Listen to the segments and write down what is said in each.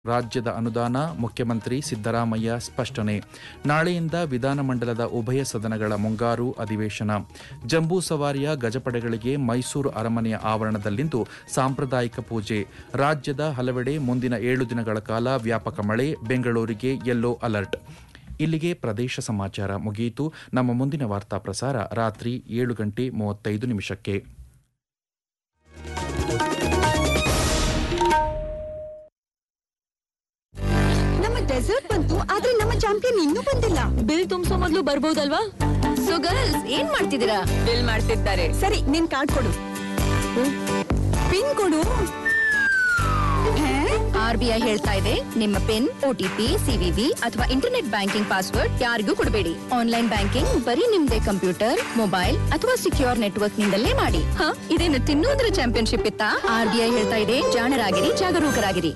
ರಾಜ್ಯದ ಅನುದಾನ ಮುಖ್ಯಮಂತ್ರಿ ಸಿದ್ದರಾಮಯ್ಯ ಸ್ಪಷ್ಟನೆ ನಾಳೆಯಿಂದ ವಿಧಾನಮಂಡಲದ ಉಭಯ ಸದನಗಳ ಮುಂಗಾರು ಅಧಿವೇಶನ ಜಂಬೂ ಸವಾರಿಯ ಗಜಪಡೆಗಳಿಗೆ ಮೈಸೂರು ಅರಮನೆಯ ಆವರಣದಲ್ಲಿಂದು ಸಾಂಪ್ರದಾಯಿಕ ಪೂಜೆ ರಾಜ್ಯದ ಹಲವೆಡೆ ಮುಂದಿನ ಏಳು ದಿನಗಳ ಕಾಲ ವ್ಯಾಪಕ ಮಳೆ ಬೆಂಗಳೂರಿಗೆ ಯೆಲ್ಲೋ ಅಲರ್ಟ್ ಇಲ್ಲಿಗೆ ಪ್ರದೇಶ ಸಮಾಚಾರ ಮುಗಿಯಿತು ನಮ್ಮ ಮುಂದಿನ ವಾರ್ತಾ ಪ್ರಸಾರ ರಾತ್ರಿ ಏಳು ಗಂಟೆ ಮೂವತ್ತೈದು ನಿಮಿಷಕ್ಕೆ ನಮ್ಮ ಡೆಸರ್ಟ್ ಬಂತು ಆದ್ರೆ ನಮ್ಮ ಚಾಂಪಿಯನ್ ಇನ್ನೂ ಬಂದಿಲ್ಲ ಬಿಲ್ ತುಂಬಿಸೋ ಮೊದಲು ಬರ್ಬೋದಲ್ವಾ ಸೊ ಗರ್ಲ್ಸ್ ಏನ್ ಮಾಡ್ತಿದ್ದೀರಾ ಬಿಲ್ ಮಾಡ್ತಿದ್ದಾರೆ ಸರಿ ನಿನ್ ಕಾರ್ಡ್ ಕೊಡು ಪಿನ್ ಕೊಡು ಹೇ? ಆರ್ ಬಿ ಐ ಹೇಳ್ತಾ ಇದೆ ನಿಮ್ಮ ಪಿನ್ ಓಟಿಪಿ ಸಿವಿವಿ ಅಥವಾ ಇಂಟರ್ನೆಟ್ ಬ್ಯಾಂಕಿಂಗ್ ಪಾಸ್ವರ್ಡ್ ಯಾರಿಗೂ ಕೊಡಬೇಡಿ ಆನ್ಲೈನ್ ಬ್ಯಾಂಕಿಂಗ್ ಬರೀ ನಿಮ್ದೇ ಕಂಪ್ಯೂಟರ್ ಮೊಬೈಲ್ ಅಥವಾ ಸಿಕ್ಯೂರ್ ನೆಟ್ವರ್ಕ್ ನಿಂದಲೇ ಮಾಡಿ ಹ ಇದೇನು ತಿನ್ನೋದ್ರ ಚಾಂಪಿಯನ್ಶಿಪ್ ಇತ್ತಾ ಆರ್ ಬಿ ಐ ಹೇಳ್ತಾ ಇದೆ ಜಾಣರಾಗಿರಿ ಜಾಗರೂಕರಾಗಿರಿ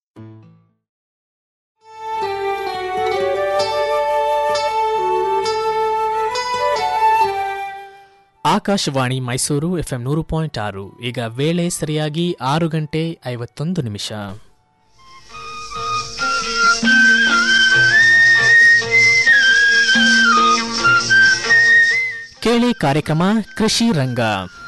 ಆಕಾಶವಾಣಿ ಮೈಸೂರು ಎಫ್ಎಂ ನೂರು ಪಾಯಿಂಟ್ ಆರು ಈಗ ವೇಳೆ ಸರಿಯಾಗಿ ಆರು ಗಂಟೆ ಐವತ್ತೊಂದು ನಿಮಿಷ ಕೇಳಿ ಕಾರ್ಯಕ್ರಮ ಕೃಷಿ ರಂಗ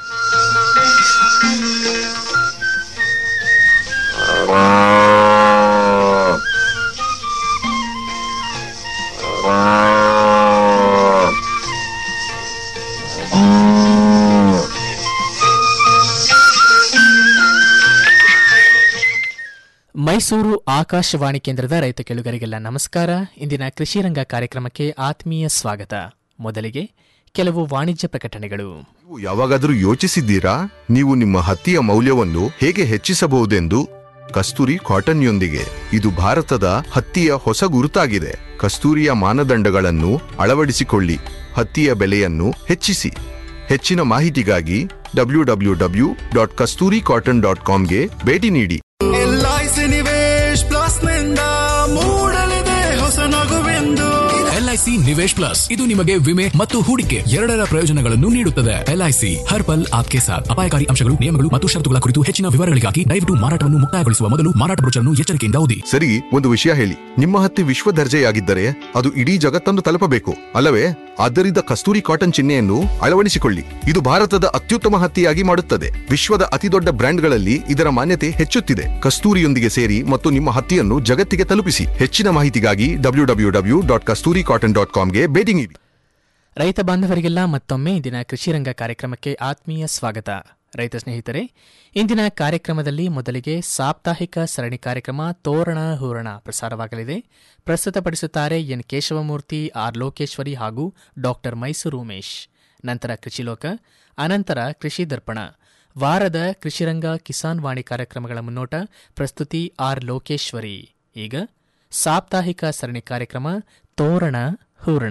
ಮೈಸೂರು ಆಕಾಶವಾಣಿ ಕೇಂದ್ರದ ರೈತ ಕೆಳುಗರಿಗೆಲ್ಲ ನಮಸ್ಕಾರ ಇಂದಿನ ಕೃಷಿ ರಂಗ ಕಾರ್ಯಕ್ರಮಕ್ಕೆ ಆತ್ಮೀಯ ಸ್ವಾಗತ ಮೊದಲಿಗೆ ಕೆಲವು ವಾಣಿಜ್ಯ ಪ್ರಕಟಣೆಗಳು ನೀವು ಯಾವಾಗಾದರೂ ಯೋಚಿಸಿದ್ದೀರಾ ನೀವು ನಿಮ್ಮ ಹತ್ತಿಯ ಮೌಲ್ಯವನ್ನು ಹೇಗೆ ಹೆಚ್ಚಿಸಬಹುದೆಂದು ಕಸ್ತೂರಿ ಕಾಟನ್ಯೊಂದಿಗೆ ಇದು ಭಾರತದ ಹತ್ತಿಯ ಹೊಸ ಗುರುತಾಗಿದೆ ಕಸ್ತೂರಿಯ ಮಾನದಂಡಗಳನ್ನು ಅಳವಡಿಸಿಕೊಳ್ಳಿ ಹತ್ತಿಯ ಬೆಲೆಯನ್ನು ಹೆಚ್ಚಿಸಿ ಹೆಚ್ಚಿನ ಮಾಹಿತಿಗಾಗಿ W W W dot Kasturi cotton dot ಕಾಮ್ಗೆ ಭೇಟಿ ನೀಡಿ ಎಲ್ಐಸಿ ನಿವೇಶ್ ಪ್ಲಸ್ ನಿಂದ ಮೂಡಲಿದೆ ಹೊಸ ನಗುವೆಂದು ಎಲ್ಐಸಿ ನಿವೇಶ್ ಪ್ಲಸ್ ಇದು ನಿಮಗೆ ವಿಮೆ ಮತ್ತು ಹೂಡಿಕೆ ಎರಡರ ಪ್ರಯೋಜನಗಳನ್ನು ನೀಡುತ್ತದೆ ಎಲ್ಐಸಿ ಹರ್ ಪಲ್ ಆಪ್ಕೆ ಸಾಥ್ ಅಪಾಯಕಾರಿ ಅಂಶಗಳು ನಿಯಮಗಳು ಮತ್ತು ಷರತ್ತುಗಳ ಕುರಿತು ಹೆಚ್ಚಿನ ವಿವರಗಳಿಗಾಗಿ ದಯವಿಟ್ಟು ಮಾರಾಟವನ್ನು ಮುಕ್ತಾಯಗೊಳಿಸುವ ಮೊದಲು ಮಾರಾಟ ಬ್ರೋಚರ್ನ್ನು ಎಚ್ಚರಿಕೆಯಿಂದ ಓದಿ ಸರಿ ಒಂದು ವಿಷಯ ಹೇಳಿ ನಿಮ್ಮ ಹತ್ತಿ ವಿಶ್ವ ದರ್ಜೆಯಾಗಿದ್ದರೆ ಅದು ಇಡೀ ಜಗತ್ತನ್ನು ತಲುಪಬೇಕು ಅಲ್ಲವೇ ಆದ್ದರಿಂದ ಕಸ್ತೂರಿ ಕಾಟನ್ ಚಿಹ್ನೆಯನ್ನು ಅಳವಡಿಸಿಕೊಳ್ಳಿ ಇದು ಭಾರತದ ಅತ್ಯುತ್ತಮ ಹತ್ತಿಯಾಗಿ ಮಾಡುತ್ತದೆ ವಿಶ್ವದ ಅತಿದೊಡ್ಡ ಬ್ರ್ಯಾಂಡ್ಗಳಲ್ಲಿ ಇದರ ಮಾನ್ಯತೆ ಹೆಚ್ಚುತ್ತಿದೆ ಕಸ್ತೂರಿಯೊಂದಿಗೆ ಸೇರಿ ಮತ್ತು ನಿಮ್ಮ ಹತ್ತಿಯನ್ನು ಜಗತ್ತಿಗೆ ತಲುಪಿಸಿ ಹೆಚ್ಚಿನ ಮಾಹಿತಿಗಾಗಿ W W W dot Kasturi cotton dot ಕಾಮ್ಗೆ ಭೇಟಿ ನೀಡಿ ರೈತ ಬಾಂಧವರಿಗೆಲ್ಲ ಮತ್ತೊಮ್ಮೆ ಇಂದಿನ ಕೃಷಿ ರಂಗ ಕಾರ್ಯಕ್ರಮಕ್ಕೆ ಆತ್ಮೀಯ ಸ್ವಾಗತ ರೈತ ಸ್ನೇಹಿತರೆ ಇಂದಿನ ಕಾರ್ಯಕ್ರಮದಲ್ಲಿ ಮೊದಲಿಗೆ ಸಾಪ್ತಾಹಿಕ ಸರಣಿ ಕಾರ್ಯಕ್ರಮ ತೋರಣ ಹೂರಣ ಪ್ರಸಾರವಾಗಲಿದೆ ಪ್ರಸ್ತುತಪಡಿಸುತ್ತಾರೆ ಎನ್ ಕೇಶವಮೂರ್ತಿ ಆರ್ ಲೋಕೇಶ್ವರಿ ಹಾಗೂ ಡಾಕ್ಟರ್ ಮೈಸೂರು ಉಮೇಶ್ ನಂತರ ಕೃಷಿಲೋಕ ಅನಂತರ ಕೃಷಿ ದರ್ಪಣ ವಾರದ ಕೃಷಿರಂಗ ಕಿಸಾನ್ ವಾಣಿ ಕಾರ್ಯಕ್ರಮಗಳ ಮುನ್ನೋಟ ಪ್ರಸ್ತುತಿ ಆರ್ ಲೋಕೇಶ್ವರಿ ಈಗ ಸಾಪ್ತಾಹಿಕ ಸರಣಿ ಕಾರ್ಯಕ್ರಮ ತೋರಣ ಹೂರಣ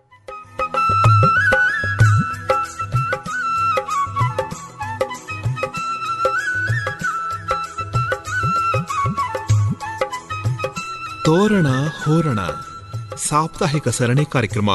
ತೋರಣ ಹೋರಣ ಸಾಪ್ತಾಹಿಕ ಸರಣಿ ಕಾರ್ಯಕ್ರಮ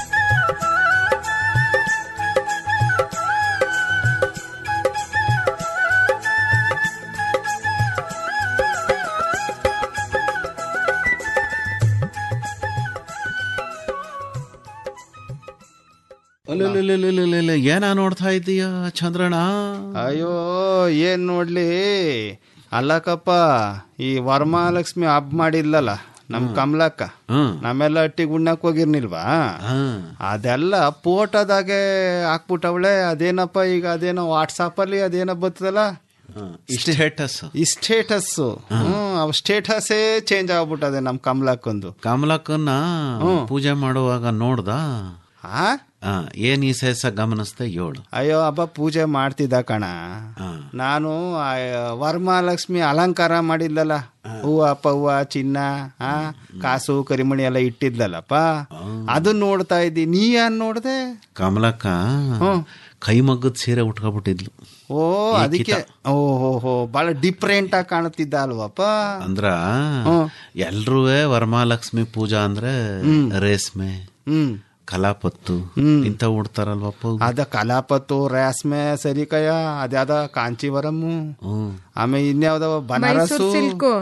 ಅಲ್ಲಲ್ಲಲ್ಲಲ್ಲಲ್ಲಲ್ಲ, ಏನ ನೋಡ್ತಾ ಇದ್ದೀಯ ಚಂದ್ರಣ್ಣ ಅಯ್ಯೋ ಏನ್ ನೋಡ್ಲಿ ಅಲ್ಲಕಪ್ಪ ಈ ವರಮಹಾಲಕ್ಷ್ಮಿ ಹಬ್ಬ ಮಾಡಿದ್ಲಲ್ಲ ನಮ್ ಕಮಲಕ್ಕ ನಮ್ಮೆಲ್ಲ ಹಟ್ಟಿ ಗುಣ್ಣಕ್ ಹೋಗಿರ್ನಿಲ್ವಾ ಅದೆಲ್ಲ ಫೋಟೋದಾಗೆ ಹಾಕ್ಬಿಟ್ಟವಳೆ ಅದೇನಪ್ಪ ಈಗ ಅದೇನೋ ವಾಟ್ಸಾಪ್ ಅಲ್ಲಿ ಅದೇನೋ ಬರ್ತದಲ್ಲ ಸ್ಟೇಟಸ್ ಈ ಸ್ಟೇಟಸ್ ಹ್ಮ್ ಅವ್ ಸ್ಟೇಟಸ್ಸೇ ಚೇಂಜ್ ಆಗ್ಬಿಟ್ಟದೆ ನಮ್ ಕಮಲಕ್ಕೊಂದು ಕಮಲಕ್ಕನ್ನ ಪೂಜೆ ಮಾಡುವಾಗ ನೋಡ್ದ ಆ ಆ, ಏನ್ ಈ ಸೇಸ ಗಮನಿಸ್ದೆ ಏಳು ಅಯ್ಯೋ ಹಬ್ಬ ಪೂಜೆ ಮಾಡ್ತಿದ್ದ ಕಣ ನಾನು ಆ ವರಮಹಾಲಕ್ಷ್ಮಿ ಅಲಂಕಾರ ಮಾಡಿದ್ಲಲ್ಲ ಹೂವ ಪವ್ವ ಚಿನ್ನ ಆ ಕಾಸು ಕರಿಮಣಿ ಎಲ್ಲ ಇಟ್ಟಿದ್ಲಲ್ಲಪ್ಪ ಅದನ್ನ ನೋಡ್ತಾ ಇದ್ದಿ ನೀ ಏನ್ ನೋಡ್ದೆ ಕಮಲಕ್ಕ ಕೈ ಮಗ್ಗದ ಸೀರೆ ಉಟ್ಕೊಬಿಟ್ಟಿದ್ಲು ಓ ಅದಕ್ಕೆ ಓ ಹೋ ಹೋ ಬಹಳ ಡಿಫ್ರೆಂಟ್ ಆಗಿ ಕಾಣುತ್ತಿದ್ದ ಅಲ್ವಪ್ಪ ಅಂದ್ರ ಎಲ್ರೂ ವರಮಹಾಲಕ್ಷ್ಮಿ ಪೂಜಾ ಅಂದ್ರೆ ರೇಷ್ಮೆ ಹ್ಮ್ ಕಲಾಪತ್ತು ಇಂಥ ಉಡ್ತಾರಲ್ವಪ್ಪ ಅವು? ಅದ ಕಲಾಪತ್ತು ರೇಷ್ಮೆ ಸರಿ ಕಯ ಅದ್ಯಾದ ಕಾಂಚೀವರಮ್ಮು ಹ್ಮ್ ಆಮೇಲೆ ಇನ್ಯಾವ್ದವ ಬನಾರಸ್ಸು ಸಿಲ್ಕು.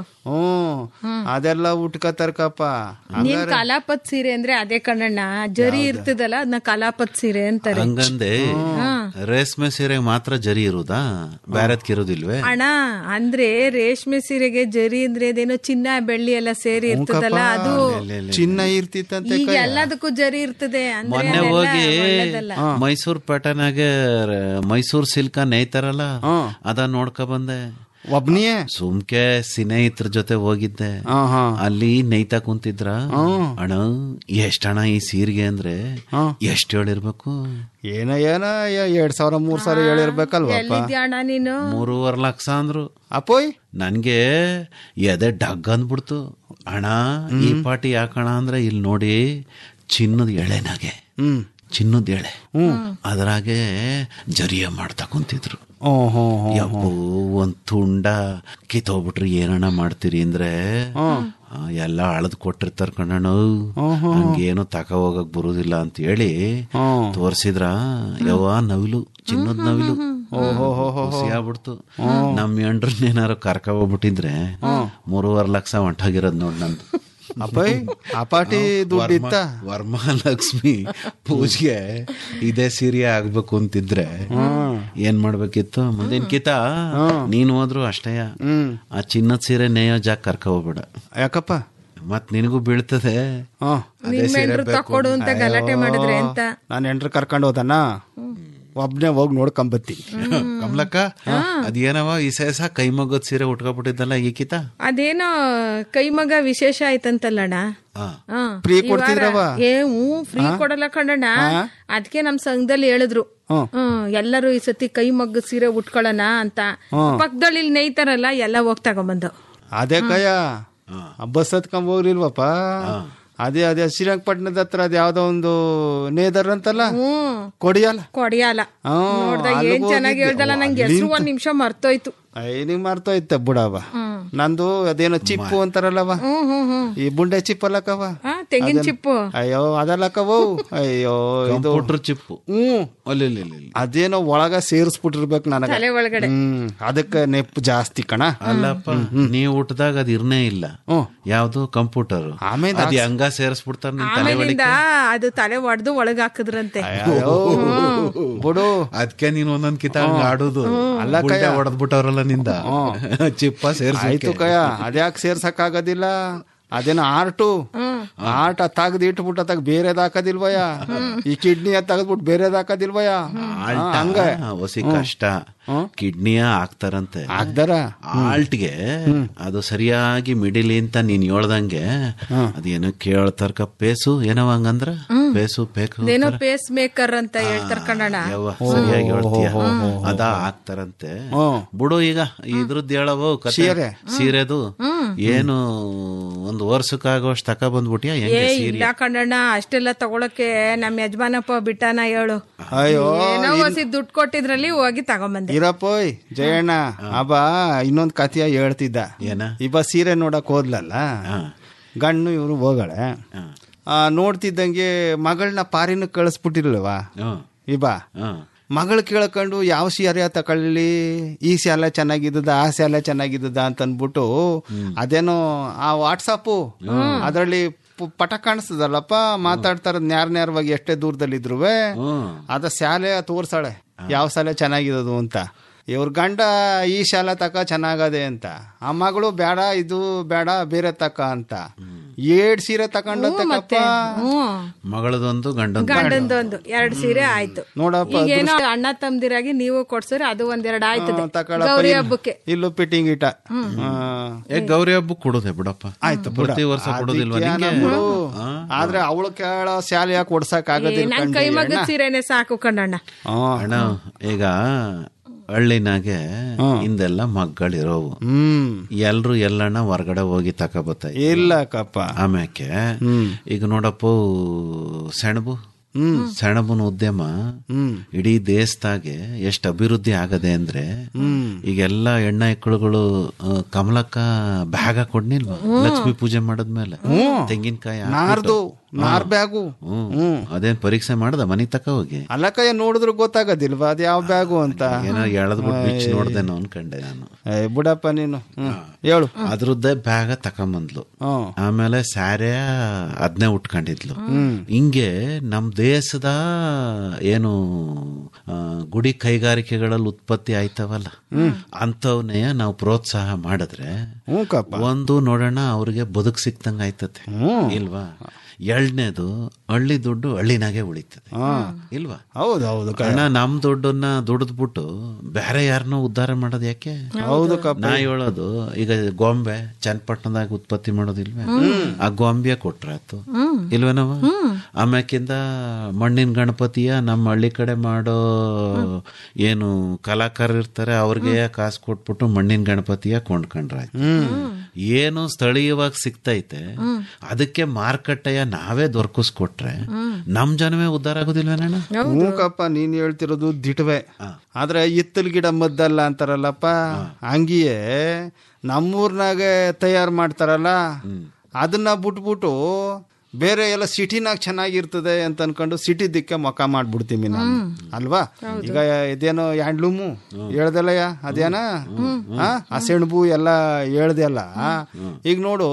ಹ್ಮ್ ಅದೆಲ್ಲ ಉಟ್ಕತಾರಕಪ್ಪ ನೀನ್ ಕಲಾಪತ್ ಸೀರೆ ಅಂದ್ರೆ ಅದೇ ಕಣ್ಣಣ್ಣ ಜರಿ ಇರ್ತದಲ್ಲ ಅದನ್ನ ಕಲಾಪತ್ ಸೀರೆ ಅಂತಾರೆ ಹಂಗಂದೆ ರೇಷ್ಮೆ ಸೀರೆಗೆ ಮಾತ್ರ ಜರಿ ಇರುದಾ ಬ್ಯಾರದ್ಕೆ ಇರುದಿಲ್ವೇ ಅಣ್ಣ ಅಂದ್ರೆ ರೇಷ್ಮೆ ಸೀರೆಗೆ ಜರಿ ಅಂದ್ರೆ ಅದೇನೋ ಚಿನ್ನ ಬೆಳ್ಳಿ ಎಲ್ಲ ಸೇರಿ ಇರ್ತದಲ್ಲ ಅದು ಚಿನ್ನ ಇರ್ತಿತ್ತಂತೆ ಈಗ ಎಲ್ಲದಕ್ಕೂ ಜರಿ ಇರ್ತದೆ ಅಂದ್ರೆ ಮೊನ್ನೆ ಅದೆಲ್ಲ ಹೋಗಿ ಒಳ್ಳೇದಲ್ಲ. ಮೈಸೂರ್ ಪ್ಯಾಟರ್ನಾಗೆ ಮೈಸೂರ್ ಸಿಲ್ಕ ನೇಯ್ತಾರಲ್ಲ ಅದ ನೋಡ್ಕ ಬಂದೆ ಒಬ್ನಿಯೇ ಸುಮ್ಕೆ ಸ್ನೇಹಿತರ ಜೊತೆ ಹೋಗಿದ್ದೆ ಅಲ್ಲಿ ನೇಯ್ತಾ ಕುಂತಿದ್ರ ಅಣ್ಣ ಎಷ್ಟಣ್ಣ ಈ ಸೀರೆಗೆ ಅಂದ್ರೆ ಎಷ್ಟ್ ಹೇಳಿರ್ಬೇಕು ಏನ ಏನ ಯ- ಎರಡ್ ಸಾವಿರ ಮೂರ್ ಸಾವಿರ ಹೇಳಿರ್ಬೇಕಲ್ವಪ್ಪ ಎಲ್ಲಿದ್ಯಾ ಅಣ್ಣ ನೀನು ಮೂರುವರೆ ಲಕ್ಷ ಅಂದ್ರು ಅಪ್ಪೋಯ್ ನನ್ಗೆ ಎದೆ ಡಗ್ ಅಂದ್ಬಿಡ್ತು ಅಣ್ಣ ಈ ಪಾಟಿ ಯಾಕಣ ಅಂದ್ರೆ ಇಲ್ಲಿ ನೋಡಿ ಚಿನ್ನದ ಎಳೆನಾಗೆ ಹ್ಮ್ ಚಿನ್ನದ ಎಳೆ ಅದ್ರಾಗೆ ಜರಿಯ ಮಾಡ್ತಾ ಕುಂತಿದ್ರು ಹ್ಮ್ ಹ್ಮ್ ಹ್ಮ್ ಯಪ್ಪು ಒಂದ್ ತುಂಡ ಕಿತ್ತೋಗ್ಬಿಟ್ರಿ ಏನಣ್ಣ ಮಾಡ್ತೀರಿ ಅಂದ್ರೆ ಆ, ಎಲ್ಲ ಅಳದ್ ಕೊಟ್ಟಿರ್ತಾರ ಕಣ್ಣಣ್ಣ ಹಂಗೇನು ತಕ ಹೋಗಕ್ ಬರುದಿಲ್ಲ ಅಂತ ಹೇಳಿ ತೋರ್ಸಿದ್ರ ಯವ್ವ ನವಿಲು ಚಿನ್ನದ ನವಿಲು ಖುಷಿ ಆಗ್ಬಿಡ್ತು ನಮ್ ಎಂಡ್ರನ್ನೇನಾರು ಕರ್ಕ ಹೋಗ್ಬಿಟ್ಟಿದ್ರೆ ಮೂರುವರೆ ಲಕ್ಷ ಹೊಂಟಾಗಿರೋದ್ ನೋಡ್ ನಂದು ಅಪ್ಪಯ್ ಆ ಪಾಟಿ ದುಡ್ಡು ಇತ್ತ ವರಮಹಾಲಕ್ಷ್ಮಿ ಪೂಜೆಗೆ ಇದೇ ಸೀರೆ ಆಗ್ಬೇಕು ಅಂತಿದ್ರೆ ಏನ್ ಮಾಡ್ಬೇಕಿತ್ತು ಮುಂದಿನ ಕಿತ ನೀನ್ ಹೋದ್ರು ಅಷ್ಟೇ ಆ ಚಿನ್ನದ ಸೀರೆ ನೇಯೋ ಜಾಗ ಕರ್ಕ ಹೋಗ್ಬೇಡ ಯಾಕಪ್ಪ ಮತ್ ನಿನಗೂ ಬೀಳ್ತದೆ ಹ್ಮ್ ಅದೇ ಸೀರೆ ಬೇಕು ಕೊಡು ಅಂತ ಗಲಾಟೆ ಮಾಡಿದ್ರೆ ಅಂತ ನಾನು ಎಂಟ್ರ ಕರ್ಕೊಂಡು ಹೋದನ ಒಬ್ನೇ ಹೋಗಿ ನೋಡ್ಕೊಂಬತ್ತಿ ಕಮಲಕ್ಕ ಅದೇನವ ಈ ಸೇಸ ಕೈ ಮಗದ್ ಸೀರೆ ಉಟ್ಕೊಬಿಟ್ಟಿದ್ದಲ್ಲ ಈಕಿತ ಅದೇನೋ ಕೈ ಮಗ ವಿಶೇಷ ಆಯ್ತಂತಲ್ಲಣ್ಣ ಹಾ. ಹಾ. Free ಈ ವಾರ- ಕೊಡ್ತಿದ್ರವ? ಏ ಹ್ಞೂ ಫ್ರೀ ಕೊಡಲ್ಲ ಕಣ್ಣಣ್ಣ ಅದಕ್ಕೆ ನಮ್ ಸಂಘದಲ್ಲಿ ಹೇಳಿದ್ರು ಹ್ಮ್ ಎಲ್ಲರೂ ಈ ಸತಿ ಕೈ ಮಗ್ಗ ಸೀರೆ ಉಟ್ಕೊಳ್ಳೋಣ ಅಂತ ಪಕ್ಕದಲ್ಲಿ ಇಲ್ಲಿ ನೇಯ್ತಾರಲ್ಲ ಎಲ್ಲ ಹೋಗ್ ತಗೊಂಬಂದು ಅದೇ ಕಯ ಬಸ್ ಹತ್ಕೊಂಡ್ ಹೋಗ್ಲಿಲ್ವಪ್ಪ ಅದೇ ಅದೇ ಶ್ರೀರಂಗಪಟ್ಟಣದ ಹತ್ರ ಅದ್ ಯಾವ್ದೋ ಒಂದು ನೇದರ್ ಅಂತಲ್ಲ ಹ್ಮ್ ಕೊಡಿಯಲ್ಲ ಕೊಡಿಯಲ್ಲ ಹಾ, ನೋಡ್ದ ಅಲ್ಲಿಗ್ ಏನ್ ಚೆನ್ನಾಗಿ ಹೋಗಿದ್ದೆ. ಹೇಳ್ದಲ್ಲ ನಂಗೆ ಹೆಸರು ಒಂದ್ ನಿಮಿಷ ಮರ್ತೋಯ್ತು ಐನಿಗ್ ಮಾರ್ತೋಯ್ತ ಬುಡವ ನಂದು ಅದೇನೋ ಚಿಪ್ಪು ಅಂತಾರಲ್ಲವ ಹ್ಮ್ ಹ್ಮ್ ಹ್ಮ್ ಈ ಬುಂಡೆ ಚಿಪ್ ಅಲ್ಲಕವ ಹಾ ತೆಂಗಿನ ಚಿಪ್ಪು ಅಯ್ಯೋ ಅದಲ್ಲಕವ ಅಯ್ಯೋ ಇದು ಕಂಪ್ಯೂಟರ್ ಚಿಪ್ಪು ಹ್ಮ್ ಅಲ್ಲಿ ಇಲ್ಲಿ ಇಲ್ಲಿ, ಇಲ್ಲಿ. ಅದೇನೋ ಒಳಗ ಸೇರಿಸ್ಬಿಟ್ಟಿರ್ಬೇಕು ನನಗ ತಲೆ ಒಳಗಡೆ ಹ್ಮ್ ಅದಕ್ಕೆ ನೆಪ್ಪು ಜಾಸ್ತಿ ಕಣ ಅಲ್ಲಪ್ಪ ನೀವು ಹುಟ್ಟದಾಗ ಅದ್ ಇರ್ನೇ ಇಲ್ಲ ಹ್ಮ್. ಯಾವ್ದು ಕಂಪ್ಯೂಟರ್ ಆಮೇಲೆ ಅದ್ ಹಂಗ ಸೇರಿಸ್ಬಿಡ್ತಾರ ನಿನ್ ತಲೆ ಆಮೇಲಿಂದ ಅದು ತಲೆ ಒಡ್ದು ಒಳಗ್ ಹಾಕಿದ್ರಂತೆ ಅಯ್ಯೋ ಬಿಡು ಅದಕ್ಕೆ ನೀನ್ ಒಂದೊಂದ್ ಕಿತ ಹಂಗ ಆಡೋದು ಅಲ್ಲ ಕಯ್ಯ. ಹೊಡೆದ್ಬಿಟ್ಟವ್ರಲ್ಲ ನಿಂದ ಚಿಪ್ಪ ಸೇರ್ಸಿ ಆಯ್ತು ಕಯ ಅದ್ಯಾಕ್ ಸೇರ್ಸಕ್ ಆಗೋದಿಲ್ಲ ಅದೇನೋ ಆರ್ಟು ಆರ್ಟ್ ತೆಗ್ದು ಇಟ್ಬಿಟ್ಟು ಅತ್ತಾಗ ಬೇರೆದ್ ಹಾಕೋದಿಲ್ವಯ ಈ ಕಿಡ್ನಿ ತೆಗೆದ್ಬಿಟ್ಟು ಬೇರೆದ್ ಹಾಕೋದಿಲ್ವಯ ಹಂಗ ಹೊಸಿ ಕಷ್ಟ ಕಿಡ್ನಿಯ ಹಾಕ್ತಾರಂತೆ ಆಗ್ದಾರ ಆಲ್ಟ್ಗೆ ಅದು ಸರಿಯಾಗಿ ಮಿಡಿಲಿ ಅಂತ ನೀನ್ ಹೇಳ್ದಂಗೆ ಅದೇನೋ ಕೇಳ್ತಾರ ಪೇಸು ಏನವ ಹಂಗಂದ್ರ ಪೇಸು ಪೇಕು ಏನೋ ಪೇಸ್ ಮೇಕರ್ ಅಂತ ಹೇಳ್ತಾರ ಕಣ್ಣಣ್ಣ ಯವ್ವ ಸರಿಯಾಗಿ ಹೇಳ್ತೀಯ ಅದ ಹಾಕ್ತಾರಂತೆ ಬಿಡು ಈಗ ಇದ್ರದ್ದು ಹೇಳವು ಕತೆ ಸೀರೆ. ಸೀರೆದು ಏನು ಒಂದು ವರ್ಷಕ್ಕಾಗೋಷ್ಟು ತಕ ಬಂದ್ಬಿಟ್ಯಾ ಏ ಹೆಂಗೆ ಸೀರೆ ಇಲ್ಲ ಕಣ್ಣಣ್ಣ ಅಷ್ಟೆಲ್ಲ ತಗೊಳಕ್ಕೆ ನಮ್ ಯಜಮಾನಪ್ಪ ಬಿಟ್ಟಾನ ಹೇಳು ಅಯ್ಯೋ ಏನೋ ಹೊಸಿ ದುಡ್ಡು ಕೊಟ್ಟಿದ್ರಲ್ಲಿ ಹೋಗಿ ತಗೊಂಬಂದೆ ಇರಪ್ಪೋಯ್ ಜಯಣ್ಣ ಅಬ್ಬ ಇನ್ನೊಂದ್ ಕಥೆಯ ಹೇಳ್ತಿದ್ದ ಏನ ಇಬ್ಬ ಸೀರೆ ನೋಡಕ್ ಹೋದ್ಲಲ್ಲ ಗಣ್ಣು ಇವ್ರು ಹೋಗಳೆ ಆ, ನೋಡ್ತಿದ್ದಂಗೆ ಮಗಳನ್ನ ಪಾರಿನ ಕಳಿಸ್ಬಿಟ್ಟಿರ್ಲವಾ ಹ್ಮ್ ಇಬ್ಬ ಹ್ಮ್ ಮಗಳು ಕೇಳ್ಕೊಂಡು ಯಾವ ಸೀರೆ ತಕೊಳ್ಳಿ ಈ ಸ್ಯಾಲೆ ಚೆನ್ನಾಗಿದ್ದದ ಆ ಸ್ಯಾಲೆ ಚೆನ್ನಾಗಿದ್ದದ ಅಂತ ಅಂದ್ಬಿಟ್ಟು ಅದೇನೋ ಆ ವಾಟ್ಸಪ್ಪು ಅದರಲ್ಲಿ ಪಟ ಕಾಣಿಸ್ತದಲ್ಲಪ್ಪ ಮಾತಾಡ್ತಾರ ನ್ಯಾರ ನ್ಯಾರವಾಗಿ ಎಷ್ಟೇ ದೂರದಲ್ಲಿದ್ರು ಅದ ಶಾಲೆ ತೋರ್ಸಾಳೆ ಯಾವ ಶಾಲೆ ಚೆನ್ನಾಗಿರೋದು ಅಂತ ಇವ್ರ ಗಂಡ ಈ ಶಾಲೆ ತಕ ಚೆನ್ನಾಗದೆ ಅಂತ ಆ ಮಗಳು ಬೇಡ ಇದು ಬೇಡ ಬೇರೆ ತಕ ಅಂತ ಏಡ್ ಸೀರೆ ತಕೊಂಡತ್ತಕ್ಕಪ್ಪ ಹ್ಮ್ ಮಗಳದೊಂದು ಗಂಡಂದು ಗಂಡಂದೊಂದು ಎರಡ್ ಸೀರೆ ಆಯ್ತು ನೋಡಪ್ಪ ಈಗೇನೋ ಅಣ್ಣ ತಮ್ದಿರಾಗಿ ನೀವು ಕೊಡ್ಸಿದ್ರೆ ಅದು ಒಂದೆರಡು ಆಯ್ತದೆ ತಕೊಳಪ್ಪ ಗೌರಿ ಇಲ್ಲಿ- ಹಬ್ಬಕ್ಕೆ ಇಲ್ಲೂ ಫಿಟ್ಟಿಂಗ್ ಇಟ ಏ ಗೌರಿ ಹಬ್ಬ ಕೊಡೋದೆ ಬಿಡಪ್ಪ ಆಯ್ತು ಬಿಡ. ಪ್ರತಿ ವರ್ಷ ಕೊಡೋದಿಲ್ವಾ ಅದಕ್ಕೆ ನಿಂಗೆ ನಮ್ಗಳು, ಆದ್ರೆ ಅವಳು ಕೇಳೋ ಶಾಲೆ ಯಾಕೆ ಕೊಡ್ಸಕ್ ಆಗೋದಿಲ್ಲ ನನ್ ಕೈ ಮಗದ ಸೀರೆನೆ ಸಾಕು ಕಣ್ಣಣ್ಣ ಅಣ್ಣ ಈಗ ಹಳ್ಳಿನಾಗೆ ಹಿಂದೆಲ್ಲ ಮಗ್ಗಳಿರೋವು ಹ್ಮ್ ಎಲ್ರು ಎಲ್ಲಣ್ಣ ಹೊರಗಡೆ ಹೋಗಿ ತಕೋಬತ್ತ ಇಲ್ಲ ಕಪ್ಪ ಆಮ್ಯಾಕೆ ಈಗ ನೋಡಪ್ಪ ಸೆಣಬು ಸೆಣಬಿನ ಉದ್ಯಮ ಇಡೀ ದೇಶದಾಗೆ ಎಷ್ಟು ಅಭಿವೃದ್ಧಿ ಆಗದೆ ಅಂದ್ರೆ ಈಗೆಲ್ಲ ಹೆಣ್ಣ ಹೆಕ್ಕಳುಗಳು ಕಮಲಕ್ಕ ಬ್ಯಾಗ್ ಹಾಕೊಡ್ನಿಲ್ವಾ ಲಕ್ಷ್ಮಿ ಪೂಜೆ ಮಾಡದ್ಮೇಲೆ ತೆಂಗಿನಕಾಯಿ ನಾರ್ದು ನಾರ್ ಬ್ಯಾಗು ಹ್ಮ್ ಅದೇನ್ ಪರೀಕ್ಷೆ ಮಾಡ್ದ ಮನಿ ತಕ ಹೋಗಿ ಅಲ್ಲಕಯ್ಯ ನೋಡಿದ್ರು ಗೊತ್ತಾಗೋದಿಲ್ವಾ ಅದ್ ಯಾವ ಬ್ಯಾಗು ಅಂತ ಏನೋ ಎಳದ್ಬಿಟ್ಟು ಬಿಚ್ಚಿ ನೋಡ್ದೇನೋ ಅನ್ಕಂಡೆ ನಾನು ಏ, ಬಿಡಪ್ಪ ನೀನು ಹ್ಮ್. ಹೇಳು ಅದ್ರದ್ದೇ ಬ್ಯಾಗ ತಕೊಂಬಂದ್ಲು ಹ್ಮ್. ಆಮೇಲೆ ಸ್ಯಾರೆ ಅದ್ನೇ ಉಟ್ಕೊಂಡಿದ್ಲು ಹಿಂಗೆ ನಮ್ ದೇಶದ ಏನು ಆ, ಗುಡಿ ಕೈಗಾರಿಕೆಗಳಲ್ಲಿ ಉತ್ಪತ್ತಿ ಆಯ್ತವಲ್ಲ ಅಂತವನ್ನೇ ನಾವು ಪ್ರೋತ್ಸಾಹ ಮಾಡಿದ್ರೆ ಹ್ಞೂ ಕಪ್ಪ ಒಂದು ನೋಡೋಣ ಅವ್ರಿಗೆ ಬದುಕು ಸಿಕ್ತಂಗ ಆಯ್ತತೆ ಇಲ್ವಾ ಎರಡನೇದು ಹಳ್ಳಿ ದುಡ್ಡು ಹಳ್ಳಿನಾಗೆ ಉಳಿತದೆ ಇಲ್ವಾ ಹೌದು ಹೌದು ಕಾರಣ ನಮ್ ದುಡ್ಡನ್ನ ದುಡಿದ್ಬಿಟ್ಟು ಬೇರೆ ಯಾರನ್ನೋ ಉದ್ಧಾರ ಮಾಡೋದು ಯಾಕೆ ಹೌದು ಕಪ್ಪ ನಾ ಹೇಳೋದು ಈಗ ಗೊಂಬೆ ಚನ್ನಪಟ್ಟಣದಾಗ ಉತ್ಪತ್ತಿ ಮಾಡೋದಿಲ್ವೇ ಆ ಗೊಂಬೆ ಕೊಟ್ರಾತು ಇಲ್ವೇನವ ಆಮ್ಯಾಕಿಂದ ಮಣ್ಣಿನ ಗಣಪತಿಯ ನಮ್ಮ ಹಳ್ಳಿ ಕಡೆ ಮಾಡೋ ಏನು ಕಲಾಕಾರ ಇರ್ತಾರೆ ಅವ್ರಿಗೆ ಕಾಸು ಕೊಟ್ಬಿಟ್ಟು ಮಣ್ಣಿನ ಗಣಪತಿಯ ಕೊಂಡ್ಕೊಂಡ್ರಾಯ್ತು ಏನು ಸ್ಥಳೀಯವಾಗಿ ಸಿಗ್ತೈತೆ ಅದಕ್ಕೆ ಮಾರುಕಟ್ಟೆಯ ನಾವೇ ದೊರಕಿಸ್ಕೊಟ್ರೆ ನಮ್ ಜನವೇ ಉದ್ಧಾರ ಆಗೋದಿಲ್ವೇನಣ್ಣ ಮೂಕಪ್ಪ ನೀನ್ ಹೇಳ್ತಿರೋದು ದಿಟ್ವೆ ಆದ್ರೆ ಇತ್ತಲ್ ಗಿಡ ಮದ್ದಲ್ಲ ಅಂತಾರಲ್ಲಪ್ಪ ಹಂಗಿಯೇ ನಮ್ಮೂರ್ನಾಗ ತಯಾರು ಮಾಡ್ತಾರಲ್ಲ ಅದನ್ನ ಬಿಟ್ಬಿಟ್ಟು ಬೇರೆ ಎಲ್ಲ ಸಿಟಿನಾಗ ಚೆನ್ನಾಗಿರ್ತದೆ ಅಂತ ಅನ್ಕೊಂಡು ಸಿಟಿ ದಿಕ್ಕೆ ಮೊಕ ಮಾಡ್ಬಿಡ್ತೀವಿ ನಾವು ಅಲ್ವಾ ಈಗ ಇದೇನೋ ಹ್ಯಾಂಡ್ಲೂಮು ಹೇಳ್ದಲ್ಲಯ್ಯ ಅದೇನ ಆ, ಆ ಸೆಣಬು ಎಲ್ಲ ಹೇಳ್ದೆ ಅಲ್ಲ ಈಗ ನೋಡು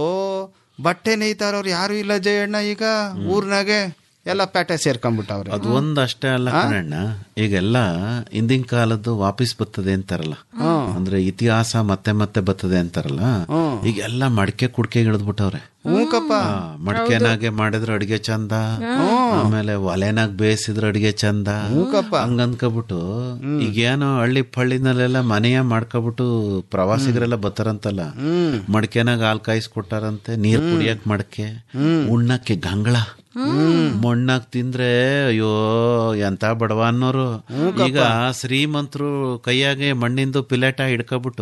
ಬಟ್ಟೆ ನೇಯ್ತಾರವ್ರು ಯಾರು ಇಲ್ಲ ಜಯಣ್ಣ ಈಗ ಊರ್ನಾಗೆ ಎಲ್ಲ ಪೇಟೆ ಸೇರ್ಕೊಂಡ್ಬಿಟ್ಟವ್ರೆ ಅದು ಒಂದಷ್ಟೇ ಅಲ್ಲ ಕಣಣ್ಣ ಈಗೆಲ್ಲ ಹಿಂದಿನ ಕಾಲದ್ದು ವಾಪಸ್ ಬರ್ತದೆ ಅಂತಾರಲ್ಲ ಅಂದ್ರೆ ಇತಿಹಾಸ ಮತ್ತೆ ಮತ್ತೆ ಬರ್ತದೆ ಅಂತಾರಲ್ಲ ಈಗೆಲ್ಲ ಮಡಕೆ ಕುಡ್ಕೆ ಇಳಿದ್ಬಿಟ್ಟವ್ರೆ ಹ್ಞೂಕಪ್ಪ ಮಡಕೆನಾಗೆ ಮಾಡಿದ್ರೆ ಅಡಿಗೆ ಚಂದ ಆಮೇಲೆ ಒಲೆನಾಗ ಬೇಯಿಸಿದ್ರೆ ಅಡಿಗೆ ಚಂದ ಹಂಗ ಅನ್ಕೋಬಿಟ್ಟು ಈಗೇನೋ ಹಳ್ಳಿ ಪಳ್ಳಿನಲ್ಲೆಲ್ಲ ಮನೆಯ ಮಾಡ್ಕೊಬಿಟ್ಟು ಪ್ರವಾಸಿಗರೆಲ್ಲ ಬರ್ತಾರಂತಲ್ಲ ಮಡಕೆನಾಗ ಹಾಲ್ ಕಾಯಿಸ್ ಕೊಟ್ಟಾರಂತೆ ನೀರ್ ಕುಡಿಯಕ್ ಮಡಕೆ ಉಣ್ಣಕ್ಕೆ ಗಂಗಳ ಮಣ್ಣಾಗ್ ತಿಂದ್ರೆ ಅಯ್ಯೋ ಎಂತ ಬಡವ ಅನ್ನೋರು ಈಗ ಶ್ರೀಮಂತರು ಕೈಯಾಗೆ ಮಣ್ಣಿಂದು ಪಿಲೇಟ ಹಿಡ್ಕೊಬಿಟ್ಟು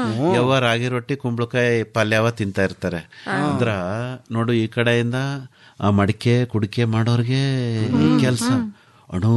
ಯಾವ ರಾಗಿ ರೊಟ್ಟಿ ಕುಂಬಳಕಾಯಿ ಪಲ್ಯವ ತಿಂತಾ ಇರ್ತಾರೆ ಅಂದ್ರ ನೋಡು ಈ ಕಡೆಯಿಂದ ಆ ಮಡಿಕೆ ಕುಡಿಕೆ ಮಾಡೋರ್ಗೆ ಕೆಲಸ ಅಣು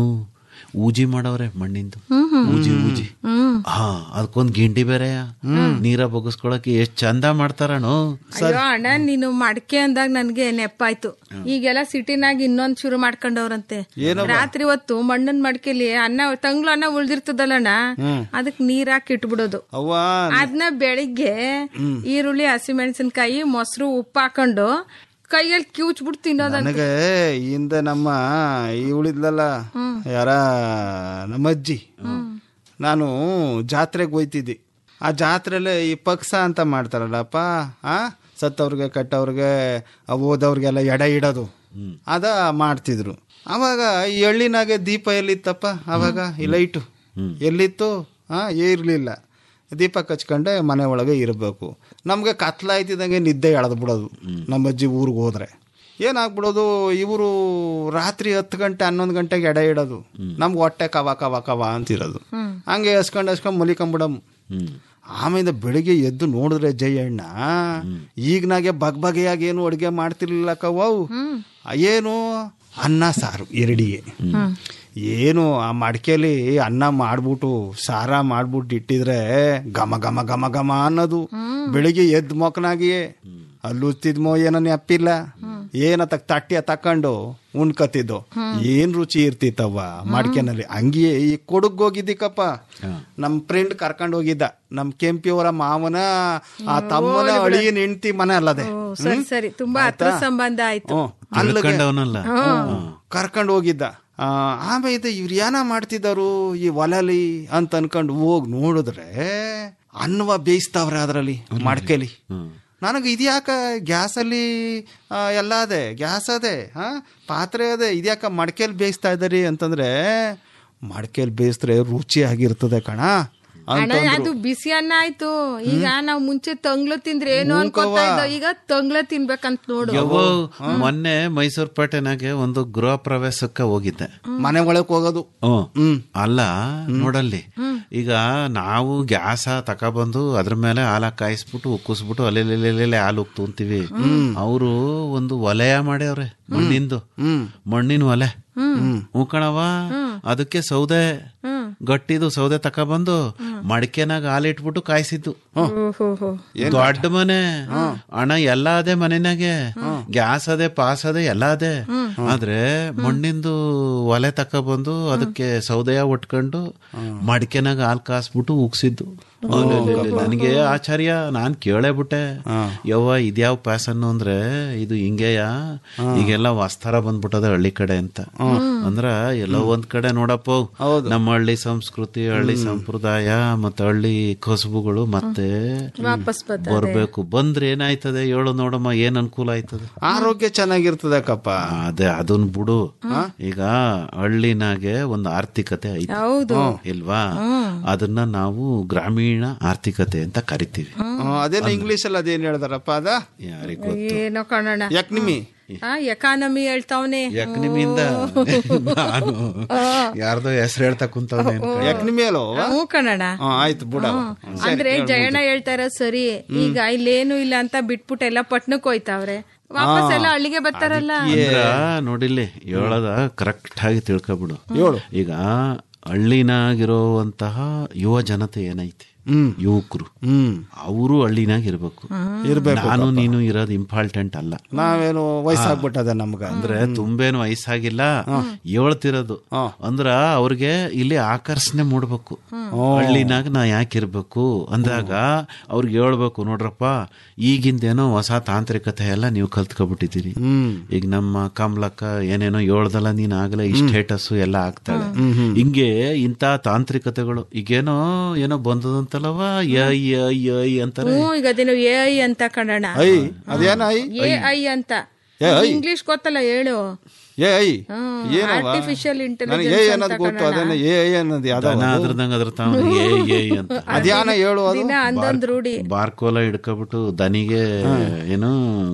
ಊಜಿ ಮಾಡವ್ರೆ ಮಣ್ಣಿಂದು ಊಜಿ ಊಜಿ ಹಾ ಅದಕ್ಕೊಂದ್ ಗಿಂಡಿ ಬೇರೆ ನೀರ ಬೊಗಸ್ಕೊಳಕ್ಕೆ ಎಷ್ಟ್ ಚಂದ ಮಾಡ್ತಾರಣ್ಣು ಅಯ್ಯೋ ಅಣ್ಣ ನೀನು ಮಡಕೆ ಅಂದಾಗ ನನ್ಗೆ ನೆಪ್ಪಾಯ್ತು ಈಗೆಲ್ಲ ಸಿಟಿನಾಗ ಇನ್ನೊಂದ್ ಶುರು ಮಾಡ್ಕೊಂಡವ್ರಂತೆ ರಾತ್ರಿ ಹೊತ್ತು ಮಣ್ಣನ್ ಮಡಕೆಲಿ ಅನ್ನ ತಂಗ್ಳು ಅನ್ನ ಉಳ್ದಿರ್ತದಲ್ಲಣ್ಣ ಅದಕ್ ನೀರ್ ಹಾಕಿ ಇಟ್ಬಿಡೋದು ಅವ್ವ ಅದನ್ನ ಬೆಳಿಗ್ಗೆ ಈರುಳ್ಳಿ ಹಸಿಮೆಣಸಿನ್ಕಾಯಿ ಮೊಸರು ಉಪ್ಪು ಹಾಕೊಂಡು ಕೈಯಲ್ಲಿ ಕಿವುಚ್ಬಿಟ್ಟು ತಿನ್ನೋದಂತೆ ನನಗೆ ಹಿಂದೆ ನಮ್ಮ ಈ ಉಳಿದ್ಲಲ್ಲ ಯಾರ ನಮ್ಮ ಅಜ್ಜಿ ನಾನು ಜಾತ್ರೆಗೆ ಹೋಯ್ತಿದ್ದಿ ಆ ಜಾತ್ರೆಲೆ ಈ ಪಕ್ಷ ಅಂತ ಮಾಡ್ತಾರಲ್ಲಪ್ಪ ಆ ಸತ್ತವ್ರಿಗೆ ಕಟ್ಟವ್ರಿಗೆ ಆ ಓದವ್ರಿಗೆಲ್ಲ ಎಡೆ ಇಡೋದು ಅದ ಮಾಡ್ತಿದ್ರು ಅವಾಗ ಈ ಹಳ್ಳಿನಾಗೆ ದೀಪ ಎಲ್ಲಿತ್ತಪ್ಪ ಅವಾಗ ಈ ಲೈಟು ಎಲ್ಲಿತ್ತು ಆ ಇರ್ಲಿಲ್ಲ ದೀಪ ಹಚ್ಕೊಂಡೆ ಮನೆ ಒಳಗೆ ಇರಬೇಕು ನಮಗೆ ಕತ್ಲಾಯ್ತಿದಂಗೆ ನಿದ್ದೆ ಎಳೆದು ಬಿಡೋದು ನಮ್ಮ ಅಜ್ಜಿ ಊರಿಗೆ ಹೋದ್ರೆ ಏನಾಗ್ಬಿಡೋದು ಇವರು ರಾತ್ರಿ ಹತ್ತು ಗಂಟೆ ಹನ್ನೊಂದು ಗಂಟೆಗೆ ಎಡೆ ಇಡೋದು ನಮ್ಗೆ ಹೊಟ್ಟೆ ಕವ ಕವ ಕವ ಅಂತಿರೋದು ಹಂಗೆ ಹಸ್ಕೊಂಡು ಹಸ್ಕೊಂಡು ಮಲಿಕೊಂಬಿಡಮ್ ಆಮೇಲೆ ಬೆಳಿಗ್ಗೆ ಎದ್ದು ನೋಡಿದ್ರೆ ಜಯಣ್ಣ ಈಗಿನಾಗೆ ಬಗ್ ಬಗೆಯಾಗಿ ಏನು ಅಡುಗೆ ಮಾಡ್ತಿರ್ಲಿಲ್ಲ ಕವ್ವು ಏನು ಅನ್ನ ಸಾರು ಎರಡಿಗೆ ಏನು ಆ ಮಡಿಕೆಲಿ ಅನ್ನ ಮಾಡ್ಬಿಟ್ಟು ಸಾರ ಮಾಡ್ಬಿಟ್ಟು ಇಟ್ಟಿದ್ರೆ ಘಮ ಘಮ ಘಮ ಘಮ ಅನ್ನೋದು ಬೆಳಿಗ್ಗೆ ಎದ್ದು ಮೊಕನಾಗಿಯೇ ಅಲ್ಲಿ ಉತ್ತಿದ್ಮೋ ಏನೋ ನೆಪ್ಪಿಲ್ಲ ಏನತ್ತ ತಟ್ಟಿಯ ತಕೊಂಡು ಉಣ್ಕತಿದ್ದು ಏನ್ ರುಚಿ ಇರ್ತಿತ್ತವ್ವ ಮಡಿಕೆನಲ್ಲಿ ಹಂಗೆಯೇ ಈ ಕೊಡಗ್ ಹೋಗಿದ್ದಿಕಪ್ಪ ನಮ್ ಫ್ರೆಂಡ್ ಕರ್ಕೊಂಡು ಹೋಗಿದ್ದ ನಮ್ ಕೆಂಪಿಯವರ ಮಾವನ ಆ ತಮ್ಮನ ಅಳಿಯನ್ ಹೆಂಡ್ತಿ ಮನೆ ಅಲ್ಲದೆ ಓ, ಸರಿ ಸರಿ ತುಂಬಾ ಹತ್ರ ಸಂಬಂಧ ಆಯ್ತು ಹ್ಮ್. ಅಲ್ಲಿಗೆ ತಿಳ್ಕೊಂಡವನಲ್ಲ ಕರ್ಕೊಂಡು ಹೋಗಿದ್ದ ಆ, ಆಮೇಲೆ ಇವ್ರು ಏನ ಮಾಡ್ತಿದ್ದಾರು ಈ ಒಲಲಿ ಅಂತ ಅನ್ಕೊಂಡು ಹೋಗಿ ನೋಡಿದ್ರೆ ಅನ್ನವ ಬೇಯಿಸ್ತಾವ್ರೆ ಅದರಲ್ಲಿ ಮಡಕೆಲಿ ನನಗೆ ಇದ್ಯಾಕ ಗ್ಯಾಸಲ್ಲಿ ಆ, ಎಲ್ಲ ಅದೇ ಗ್ಯಾಸ್ ಅದೇ ಹಾ ಪಾತ್ರೆ ಅದೇ ಇದ್ಯಾಕ ಮಡಕೆಲಿ ಬೇಯಿಸ್ತಾ ಇದ್ದಾರಿ ಅಂತಂದ್ರೆ ಮಡಕೆಲಿ ಬೇಯಿಸಿದ್ರೆ ರುಚಿಯಾಗಿರ್ತದೆ ಕಣ ಅಣ್ಣ ಅದು ಬಿಸಿ ಅನ್ನ ಆಯ್ತು ಈಗ ನಾವ್ ಮುಂಚೆ ತಂಗ್ಳು ತಿಂದ್ರೆ ಏನು ಅನ್ಕೋತಾ ಇದ್ದೋ ಈಗ ತಂಗ್ಳ ತಿನ್ಬೇಕಂತ ನೋಡು ಯವ್ವೋ, ಮೊನ್ನೆ ಮೈಸೂರು ಪೇಟೆನಾಗೆ ಒಂದು ಗೃಹ ಪ್ರವೇಶಕ್ಕೆ ಹೋಗಿದ್ದೆ ಮನೆ ಒಳಗೆ ಹೋಗೋದು ಹ್ಮ್ ಅಲ್ಲ ನೋಡಲ್ಲಿ ಈಗ ನಾವು ಗ್ಯಾಸ ತಕೊಬಂದು ಅದ್ರ ಮೇಲೆ ಹಾಲ ಕಾಯಿಸ್ಬಿಟ್ಟು ಉಕ್ಕಿಸ್ಬಿಟ್ಟು ಅಲ್ಲೆಲ್ಲೆಲ್ಲೆಲ್ಲೆ ಹಾಲು ಉಕ್ತು ಅಂತೀವಿ ಅವರು ಒಂದು ಒಲೆಯ ಮಾಡ್ಯವ್ರೆ ಮಣ್ಣಿಂದು ಮಣ್ಣಿನ ಒಲೆ ಹ್ಞೂ ಕಣವ ಅದಕ್ಕೆ ಸೌದೆ ಗಟ್ಟಿದು ಸೌದೆ ತಕೊಬಂದು ಮಡಿಕೆನಾಗ ಹಾಲಿಟ್ಬಿಟ್ಟು ಕಾಯಿಸಿದ್ದು ಓಹೋ ದೊಡ್ಡ ಮನೆ ಹಣ ಎಲ್ಲ ಅದೇ ಮನೆನಾಗೆ ಗ್ಯಾಸ್ ಅದೇ ಪಾಸ್ ಅದೇ ಎಲ್ಲ ಅದೇ ಆದ್ರೆ ಮಣ್ಣಿಂದು ಒಲೆ ತಕೊಬಂದು ಅದಕ್ಕೆ ಸೌದೆಯ ಒಟ್ಕೊಂಡು ಮಡಿಕೆನಾಗ ಹಾಲು ಕಾಸ್ಬಿಟ್ಟು ಉಗ್ಸಿದ್ದು ನನಗೆ ಆಚಾರ್ಯ ನಾನ್ ಕೇಳೇ ಬಿಟ್ಟೆ ಯವ್ವ ಇದ್ಯಾವ ಪ್ಯಾಸನ್ ಅಂದ್ರೆ ಇದು ಹಿಂಗೆಯ ಈಗೆಲ್ಲ ವಸ್ತಾರ ಬಂದ್ಬಿಟ್ಟದ ಹಳ್ಳಿ ಕಡೆ ಅಂತ ಅಂದ್ರ ಎಲ್ಲೋ ಒಂದ್ ಕಡೆ ನೋಡಪ್ಪ ನಮ್ಮ ಹಳ್ಳಿ ಸಂಸ್ಕೃತಿ ಹಳ್ಳಿ ಸಂಪ್ರದಾಯ ಮತ್ತೆ ಹಳ್ಳಿ ಕಸುಬುಗಳು ಮತ್ತೆ ವಾಪಸ್ ಬರ್ತದೆ. ಬರ್ಬೇಕು ಬಂದ್ರೆ ಏನಾಯ್ತದೆ ಹೇಳು ನೋಡಮ್ಮ ಏನ್ ಅನುಕೂಲ ಆಯ್ತದೆ ಆರೋಗ್ಯ ಚೆನ್ನಾಗಿರ್ತದಕ್ಕಪ್ಪ ಅದೇ ಅದನ್ ಬಿಡು ಈಗ ಹಳ್ಳಿನಾಗೆ ಒಂದು ಆರ್ಥಿಕತೆ ಐತೆ ಹೌದು ಇಲ್ವಾ ಅದನ್ನ ನಾವು ಗ್ರಾಮೀಣ ಆರ್ಥಿಕತೆ ಅಂತ ಕರಿತೀವಿ ಅದೇನೋ ಇಂಗ್ಲಿಷ್ ಅಲ್ಲಿ ಅದೇನ್ ಹೇಳ್ದಾರಪ್ಪ ಅದ ಯಾರಿಗ್ ಗೊತ್ತು ಏನೋ ಕಾಣೋಣ ಯಾಕ್ ನಿಮಿ ಆ ಎಕಾನಮಿ ಹೇಳ್ತಾವನೆ ಯಾಕೆ ನಿಮ್ಮಿಂದ ನಾನು ಯಾರ್ದೋ ಹೆಸರು ಹೇಳ್ತಾ ಕುಂತವ್ನೆ ಯಾಕ್ ನಿಮಿ ಅಲ್ಲೋ ಹ್ಞೂ ಕಣಣ ಹ್ಮ್, ಆಯ್ತು ಬಿಡ ಅಂದ್ರೆ ಜಯಣ್ಣ ಹೇಳ್ತಾರ ಸರಿ ಈಗ ಇಲ್ಲೇನು ಇಲ್ಲ ಅಂತ ಬಿಟ್ಬಿಟ್ಟು ಎಲ್ಲ ಪಟ್ನಕ್ ಹೋಯ್ತಾವ್ರೆ ವಾಪಸ್ ಎಲ್ಲ ಹಳ್ಳಿಗೆ ಬರ್ತಾರಲ್ಲ ಅಂದ್ರ ನೋಡಿಲ್ಲಿ ಹೇಳದ ಕರೆಕ್ಟ್ ಆಗಿ ತಿಳ್ಕೊಬಿಡು ಈಗ ಹಳ್ಳಿನಾಗಿರುವಂತಹ ಯುವ ಜನತೆ ಏನೈತಿ ಯುವಕರು ಅವರು ಹಳ್ಳಿನಾಗ ಇರ್ಬೇಕು ನಾನು ನೀನು ಇರೋದು ಇಂಪಾರ್ಟೆಂಟ್ ಅಲ್ಲ ನಾವೇನು ವಯಸ್ಸಾಗ್ಬಿಟ್ಟದ ನಮ್ಗ ಅಂದ್ರೆ ತುಂಬೇನು ವಯಸ್ಸಾಗಿಲ್ಲ ಹೇಳ್ತಿರೋದು ಅಂದ್ರ ಅವ್ರಿಗೆ ಇಲ್ಲಿ ಆಕರ್ಷಣೆ ಮೂಡ್ಬೇಕು ಹಳ್ಳಿನಾಗ ನಾ ಯಾಕಿರ್ಬೇಕು ಅಂದಾಗ ಅವ್ರಿಗೆ ಹೇಳ್ಬೇಕು ನೋಡ್ರಪ್ಪ ಈಗಿಂದೇನೋ ಹೊಸ ತಾಂತ್ರಿಕತೆ ಎಲ್ಲ ನೀವು ಕಲ್ತ್ಕೊಬಿಟ್ಟಿದ್ದೀರಿ ಈಗ ನಮ್ಮ ಕಮಲಕ್ಕ ಏನೇನೋ ಹೇಳ್ದಲ್ಲ ನೀನ್ ಆಗಲೇ ಈ ಸ್ಟೇಟಸ್ ಎಲ್ಲ ಆಗ್ತಾಳೆ ಹಿಂಗೆ ಇಂತ ತಾಂತ್ರಿಕತೆಗಳು ಈಗೇನೋ ಏನೋ ಬಂದದಂತಲ್ಲವ ಯ ಯ ಯ ಅಂತಾರೆ ಹ್ಞೂ ಈಗ ಅದೇನು ಎ ಐ ಅಂತ ಕಣಣ ಐ ಅದೇನ ಐ ಎ ಐ ಅಂತ ಏ, ಐ. ಇಂಗ್ಲಿಷ್ ಗೊತ್ತಲ್ಲ ಹೇಳು ಏ ಐ ಹ್ಮ್, ಏನವ artificial ನನಗೆ intelligence ಏ ಅಂತ ಅನ್ನೋದು ಗೊತ್ತು ಕಣಣ್ಣ. ಅದೇನ ಏ ಐ ಅನ್ನೋದು ಯಾವ್ದವ ದನ ಅದು? ಅದ್ರದಂಗ ಅದ್ರ ತಾವ ಏ ಏ ಅಂತ ಅದ್ಯಾನ ಹೇಳು ಅದು ದಿನ ಅಂದೊಂದ್ ರೂಢಿ ಬಾರ್ಕೋಲ ಹಿಡ್ಕೊಬಿಟ್ಟು ದನಿಗೆ ಏನು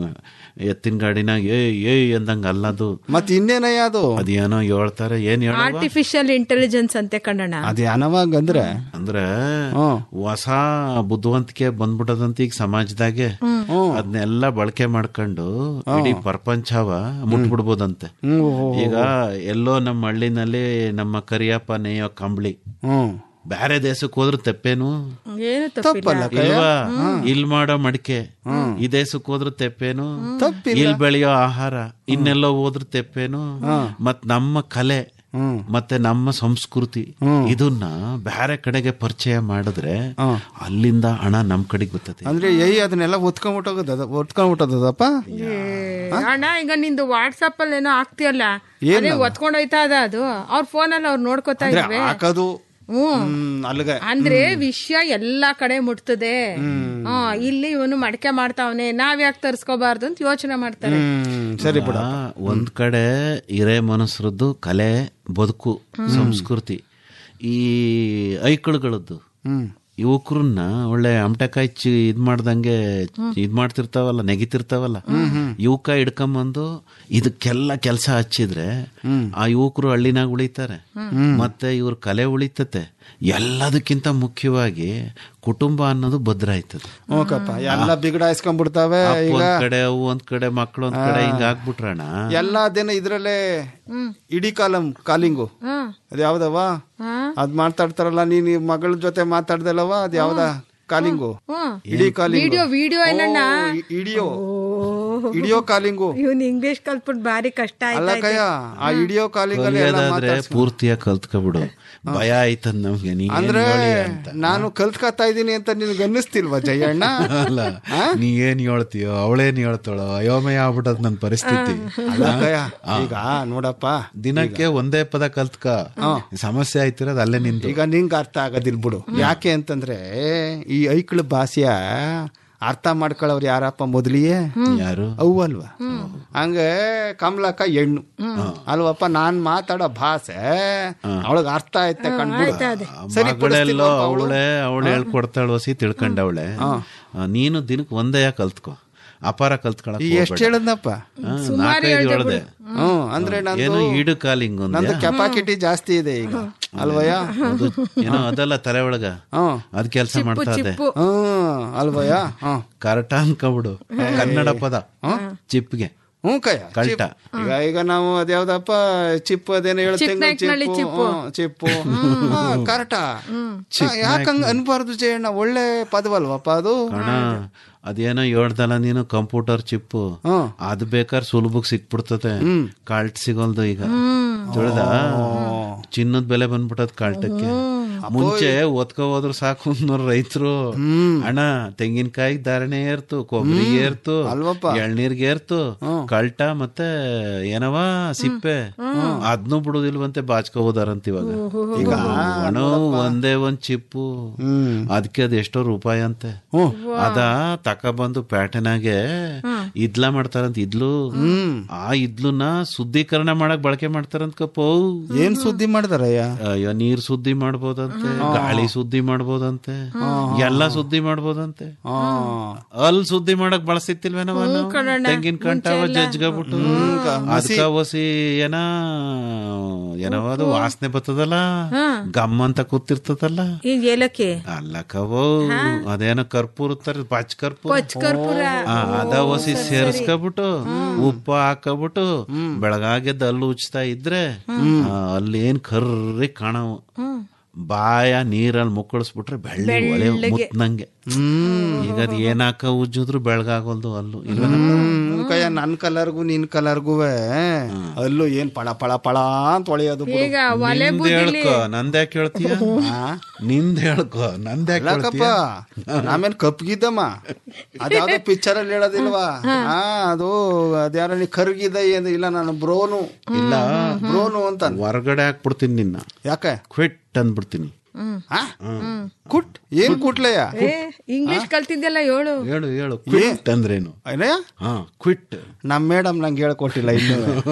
ಎತ್ತಿನ ಗಾಡಿನಾಗ ಏ ಏ ಅಂದಂಗ ಅಲ್ಲದು ಮತ್ ಇನ್ನೇನಯ್ಯ ಅದು ಅದೇನೋ ಹೇಳ್ತಾರೆ ಏನ್ ಹೇಳ ಆರ್ಟಿಫಿಷಿಯಲ್ ಇಂಟೆಲಿಜೆನ್ಸ್ ಅಂತೆ ಕಣಣ ಅದ್ಯಾನವಾಗ ಅಂದ್ರೆ ಅಂದ್ರೆ ಹ್ಮ್. ಹೊಸ ಬುದ್ಧಿವಂತಿಕೆ ಬಂದ್ಬಿಟ್ಟದಂತ ಈಗ ಸಮಾಜದಾಗೆ ಅದನ್ನೆಲ್ಲ ಬಳಕೆ ಮಾಡ್ಕೊಂಡು ಇಡೀ ಪ್ರಪಂಚವ ಮುಟ್ಬಿಡ್ಬೋದಂತೆ ಹ್ಮ್ ಓ, ಓ, ಈಗ ಎಲ್ಲೋ ನಮ್ಮ ಹಳ್ಳಿನಲ್ಲಿ ನಮ್ಮ ಕರಿಯಪ್ಪ ನೇಯೋ ಕಂಬಳಿ ಹ್ಮ್ ಬ್ಯಾರೆ ದೇಶಕ್ಕೆ ಹೋದ್ರೆ ತೆಪ್ಪೇನು ಏನು ತಪ್ಪಿಲ್ಲ ಇಲ್ವಾ ಇಲ್ ಮಾಡೋ ಮಡಿಕೆ ಈ ದೇಶಕ್ಕೆ ಹೋದ್ರೆ ತೆಪ್ಪೇನು ಇಲ್ ಬೆಳೆಯೋ ಆಹಾರ ಇನ್ನೆಲ್ಲೋ ಹೋದ್ರೆ ತೆಪ್ಪೇನು ಮತ್ ನಮ್ಮ ಕಲೆ ಮತ್ತೆ ನಮ್ಮ ಸಂಸ್ಕೃತಿ ಇದನ್ನ ಬೇರೆ ಕಡೆಗೆ ಪರಿಚಯ ಮಾಡಿದ್ರೆ ಅಲ್ಲಿಂದ ಹಣ ನಮ್ ಕಡೆಗೆ ಬರ್ತದೆ ಅಂದ್ರೆ ಏಯ್ ಅದನ್ನೆಲ್ಲ ಒತ್ಕೊಂಡ್ಬಿಟ್ಟೋಗದ ಒತ್ಕೊಂಡ್ಬಿಟ್ಟದಪ್ಪ ಏ, ಅಣ್ಣ ಈಗ ನಿಂದು ವಾಟ್ಸಪ್ ಅಲ್ಲಿ ಏನೋ ಆಗ್ತಿಯಲ್ಲ ಅದೇ ಒತ್ಕೊಂಡ್ ಹೋಯ್ತಾ ಅದ ಅದು ಅವ್ರ ಫೋನ್ ಅಲ್ಲಿ ಅವ್ರು ನೋಡ್ಕೋತಾ ಅಂದ್ರೆ ಇದ್ವಿ ಹಾಕೋದು ಹ್ಮ್ ಹ್ಮ್ ಅಲ್ಗ ಅಂದ್ರೆ ವಿಷಯ ಎಲ್ಲಾ ಕಡೆ ಮುಟ್ತದೆ ಹಾ ಇಲ್ಲಿ ಇವನು ಮಡಕೆ ಮಾಡ್ತಾವನೆ ನಾವ್ ಯಾಕೆ ತರ್ಸ್ಕೋಬಾರ್ದು ಅಂತ ಯೋಚನೆ ಮಾಡ್ತಾರೆ ಹ್ಮ್ ಸರಿ ಬಿಡ ಆ, ಒಂದ್ ಕಡೆ ಹಿರೇ ಮನುಷ್ಯರದ್ದು ಕಲೆ ಬದುಕು ಸಂಸ್ಕೃತಿ ಈ ಐಕಳುಗಳದ್ದು ಯುವಕರನ್ನ ಒಳ್ಳೆ ಅಮಟೆಕಾಯಿ ಚಿ ಇದ್ ಮಾಡ್ದಂಗೆ ಇದ್ ಮಾಡ್ತಿರ್ತಾವಲ್ಲ ನೆಗಿತಿರ್ತಾವಲ್ಲ ಯುವಕ ಹಿಡ್ಕೊಂಬಂದು ಇದಕ್ಕೆಲ್ಲ ಕೆಲಸ ಹಚ್ಚಿದ್ರೆ ಆ ಯುವಕರು ಹಳ್ಳಿನಾಗ ಉಳಿತಾರೆ ಮತ್ತೆ ಇವ್ರ ಕಲೆ ಉಳಿತತೆ ಎಲ್ಲದಕ್ಕಿಂತ ಮುಖ್ಯವಾಗಿ ಕುಟುಂಬ ಅನ್ನೋದು ಭದ್ರ ಆಯ್ತದೆ ಹೋಗಪ್ಪ ಎಲ್ಲ ಬಿಗಡಾಯಿಸ್ಕೊಂಡ್ಬಿಡ್ತಾವೆ ಅಪ್ಪ ಈಗ ಒಂದ್ ಕಡೆ ಅವು ಒಂದ್ ಕಡೆ ಮಕ್ಳು ಒಂದ್ ಕಡೆ ಹಿಂಗ ಆಗ್ಬಿಟ್ರಣ ಎಲ್ಲಾ ದಿನ ಇದ್ರಲ್ಲೇ ಇಡೀ ಕಾಲಂ ಕಾಲಿಂಗು ಅದ್ ಯಾವ್ದವ ಅದ್ ಮಾತಾಡ್ತಾರಲ್ಲ ನೀನ್ ಈ ಮಗಳ ಜೊತೆ ಮಾತಾಡ್ದಲ್ಲವ ಅದ್ ಯಾವ್ದ ಕಾಲಿಂಗು ಇಡೀ ಕಾಲಿಂಗು ವಿಡಿಯೋ ವಿಡಿಯೋ ಏನಣ್ಣ ಇಡಿಯೋ ಇಡಿಯೋ ಕಾಲಿಂಗು ಇವನ್ ಇಂಗ್ಲಿಷ್ ಕಲ್ತ್ಬಿಟ್ಟು ಬಾರಿ ಕಷ್ಟ ಅಲ್ಲ ಆಯ್ತಾ ಕಯ್ಯ ಆ ಇಡಿಯೋ ಕಾಲಿಂಗ್ ಅಲ್ಲಿ ಎಲ್ಲ ಕಲಿಯೋದಾದ್ರೆ ಮಾತಾಡ್ಸ್ಕೊಂಡ್- ಪೂರ್ತಿಯಾಗಿ ಕಲ್ತ್ಕೊಬಿಡು ಭಯ ಆಯ್ತದ ನಮ್ಗೆ ನೀ ಅಂದ್ರೆ ನಾನು ಕಲ್ತ್ಕೊತಾ ಇದೀನಿ ಅಂತ ನಿನ್ಗೆ ಅನ್ನಿಸ್ತಿಲ್ವಾ ಜಯಣ್ಣ ಅಲ್ಲ ನೀ ಏನ್ ಹೇಳ್ತೀಯೋ ಅವಳೇನ್ ಹೇಳ್ತಾಳೋ ಅಯೋಮಯ ಆಗ್ಬಿಟ್ಟದ್ ನನ್ ಪರಿಸ್ಥಿತಿ ಅಲ್ಲ ಕಯ್ಯ ಈಗ ನೋಡಪ್ಪ ದಿನಕ್ಕೆ ಒಂದೇ ಪದ ಕಲ್ತ್ಕ ಸಮಸ್ಯೆ ಆಯ್ತಿರೋದು ಅಲ್ಲೇ ನಿಂತು ಈಗ ನಿಂಗೆ ಅರ್ಥ ಆಗೋದಿಲ್ ಬಿಡು ಯಾಕೆ ಅಂತಂದ್ರೆ ಈ ಐಕ್ಳ ಭಾಷೆಯ ಅರ್ಥ ಮಾಡ್ಕೊಳ್ಳೋರು ಯಾರಪ್ಪ ಮೊದಲಿಗೆ ಯಾರು ಅವು ಅಲ್ವಾ ಹಂಗೆ ಕಮಲಕ್ಕ ಹೆಣ್ಣು ಅಲ್ವಪ್ಪ ನಾನ್ ಮಾತಾಡೋ ಭಾಷೆ ಅವಳಗ್ ಅರ್ಥ ಆಯ್ತೆ ಕಂಡ್ಬಿಡು ಸರಿ ಮಗಳೆಲ್ಲೋ ಅವಳೆ ಅವಳು ಹೇಳ್ಕೊಡ್ತಾಳ ವಸಿ ತಿಳ್ಕೊಂಡವಳೆ ನೀನು ದಿನಕ್ಕೆ ಒಂದೇ ಕಲ್ತ್ಕೊ ಅಪಾರ ಕಲ್ತ್ಕೊಳಕ್ ಈ ಎಷ್ಟ್ ಹೇಳದ್ನಪ್ಪ ಹೋಗ್ಬೇಡ. ಹಾ, ನಾಲ್ಕೈದು ಹೇಳ್ದೆ ಹ್ಮ್ ಅಂದ್ರೆ ನಂದು ಏನು ಈಡು ಕಾಲಿಂಗ್ ಒಂದೇ ನಂದು ಕೆಪಾಸಿಟಿ ಜಾಸ್ತಿ ಇದೆ ಈಗ ಅಲ್ವಯ್ಯ ಅದು ಏನೋ ಅದಲ್ಲ ತಲೆ ಒಳಗ ಹ್ಮ್ ಅದ್ ಕೆಲಸ ಮಾಡ್ತಾ ಇದೆ ಹ್ಮ್ ಅಲ್ವಯ್ಯ ಹ್ಮ್ ಕರೆಕ್ಟ್ ಅನ್ಕೊಬಿಡು ಕನ್ನಡ ಪದ ಚಿಪ್ಗೆ ಹ್ಞೂ ಕಯ್ಯ ಕಳ್ಟ. ಚಿಪ್. ಈಗ ಈಗ ನಾವು ಅದ್ಯಾವ್ದಪ್ಪ ಚಿಪ್ ಅದೇನೋ ಹೇಳ್ತೇವೆ ಚಿಕ್ಕನಾಯ್ಕನಹಳ್ಳಿ ಚಿಪ್ಪು. ಚಿಪ್ಪು ಕರೆಕ್ಟ ಯಾಕಂಗ ಅನ್ಬಾರ್ದು ಜಯಣ್ಣ ಒಳ್ಳೆ ಪದವಲ್ವಪ್ಪ ಅದು ಕಣ ಅದೇನೋ ಹೇಳ್ದಲ್ಲ ನೀನು ಕಂಪ್ಯೂಟರ್ ಚಿಪ್ಪು ಅದು ಬೇಕಾದ್ರೆ ಸುಲಭಕ್ಕೆ ಸಿಕ್ಬಿಡ್ತದೆ ಕಾಲ್ಟ್ ಸಿಗೋಲ್ದು ಈಗ ತಿಳಿದ ಚಿನ್ನದ ಬೆಲೆ ಬಂದ್ಬಿಟ್ಟದ ಕಾಲ್ಟಕ್ಕೆ ಮುಂಚೆ ಒತ್ಕೊ ಹೋದ್ರು ಸಾಕು ಅನ್ನೋರು ರೈತರು ಅಣ್ಣ ತೆಂಗಿನಕಾಯಿ ಧಾರಣೆ ಏರ್ತು ಕೊಬ್ಬರಿ ಏರ್ತು ಎಳ್ನೀರ್ಗೆ ಏರ್ತು ಕಳ್ಟ ಮತ್ತೆ ಏನವ ಸಿಪ್ಪೆ ಅದ್ನು ಬಿಡುದಿಲ್ವಂತೆ ಬಾಚ್ಕೊ ಹೋದಾರಂತ ಇವಾಗ ಈಗ ಹಣ ಒಂದೇ ಒಂದ್ ಚಿಪ್ಪು ಅದಕ್ಕೆ ಅದ್ ಎಷ್ಟೋ ರೂಪಾಯಿ ಅಂತೆ ಅದ ತಕೊಬಂದು ಪ್ಯಾಟರ್ನಾಗೆ ಇದ್ಲ ಮಾಡ್ತಾರಂತ ಇದ್ಲು ಆ ಇದ್ಲುನ ಶುದ್ಧೀಕರಣ ಮಾಡಕ್ ಬಳಕೆ ಮಾಡ್ತಾರಂತ ಕಪ್ಪು ಏನ್ ಸುದ್ದಿ ಮಾಡ್ದಾರಯ್ಯ ಅಯ್ಯೋ ನೀರ್ ಸುದ್ದಿ ಮಾಡ್ಬೋದಂತೆ ಗಾಳಿ ಸುದ್ದಿ ಮಾಡ್ಬೋದಂತೆ ಎಲ್ಲ ಸುದ್ದಿ ಮಾಡ್ಬೋದಂತೆ ಅಲ್ಲಿ ಸುದ್ದಿ ಮಾಡಕ್ ಬಳಸ್ತಿಲ್ವೇನವ ನಾವು? ತೆಂಗಿನ ಕಂಟಾವ ಜಜ್ಗಬಿಟ್ಟು ಅದಕ್ಕ ಒಸಿ ಏನ ಏನವ ಅದು ವಾಸನೆ ಬರ್ತದಲ್ಲ ಗಮ್ ಅಂತ ಕೂತಿರ್ತದಲ್ಲ ಈಗ ಏಲಕ್ಕಿ ಅಲ್ಲ ಕವೋ ಅದೇನೋ ಕರ್ಪೂರ ತರ ಪಚ್ ಕರ್ಪೂರ ಪಚ್ ಕರ್ಪೂರ ಆ, ಅದ ಒಸಿ ಸೇರಿಸ್ಕೊಬಿಟ್ಟು ಉಪ್ಪು ಹಾಕಬಿಟ್ಟು ಬೆಳಗಾಗೆದ್ದು ಅಲ್ಲಿ ಉಚ್ತಾ ಇದ್ರೆ ಆ, ಅಲ್ಲಿ ಏನ್ ಕರ್ರಿ ಕಾಣವು ಬಾಯ ನೀರಲ್ಲಿ ಮುಕ್ಕಳಿಸ್ಬಿಟ್ರೆ ಬೆಳ್ಳಿ ಒಳೆ ಮುತ್ನಂಗೆ ಈಗ ಅದ್ ಏನ್ ಹಾಕ ಉಜ್ಜಿದ್ರು ಬೆಳಗಾಗೋಲ್ದು ಅಲ್ಲು ಇಲ್ಲ ಹ್ಮ್, ಕಯ್ಯ ನನ್ ಕಲರ್ಗೂ ನಿನ್ ಕಲರ್ಗೂ ಅಲ್ಲೂ ಏನ್ ಪಳ ಪಳ ಪಳ ಅಂತ ಹೊಳೆಯೋದು ಬಿಡು. ಈಗ ಒಲೆ ನಿಂದ್ ಬುದ್ಧಿಲಿ ಹೇಳ್ಕೊ ನಂದ್ಯಾಕೆ ಹೇಳ್ತೀಯ ನಿಂದ್ ಹೇಳ್ಕೊ ನಂದ್ಯಾಕೆ ಯಾಕಪ್ಪ ಹೇಳ್ತೀಯ ನಾವೇನ್ ಕಪ್ಗಿದ್ದಮ್ಮ ಅದ್ಯಾವ್ದೋ ಪಿಕ್ಚರ್ ಅಲ್ಲಿ ಹೇಳೋದಿಲ್ವಾ ಹಾ ಅದು ಅದ್ಯಾರ ನೀ ಕರ್ಗಿದ ಏನು ಇಲ್ಲ ನಾನು ಬ್ರೋನು ಇಲ್ಲ ಬ್ರೋನು ಅಂತ ಹೊರಗಡೆ ಹಾಕ್ಬಿಡ್ತೀನಿ ನಿನ್ನ ಯಾಕೆ ಕ್ವಿಟ್ ಅಂದ್ಬಿಡ್ತೀನಿ ಆ? ಕುಟ್ ಏನ್ ಕುಟ್ಲಯ್ಯ ಏ ಇಂಗ್ಲಿಷ್ ಕಲ್ತಿದ್ಯಲ್ಲ ಹೇಳು ಹೇಳು ಹೇಳು ಕ್ವಿಟ್ ಅಂದ್ರೇನು ಏನಯ್ಯ ಹಾ ಕ್ವಿಟ್ ನಮ್ ಮೇಡಮ್ ನಂಗೆ ಹೇಳ್ಕೊಟ್ಟಿಲ್ಲ ಇನ್ನು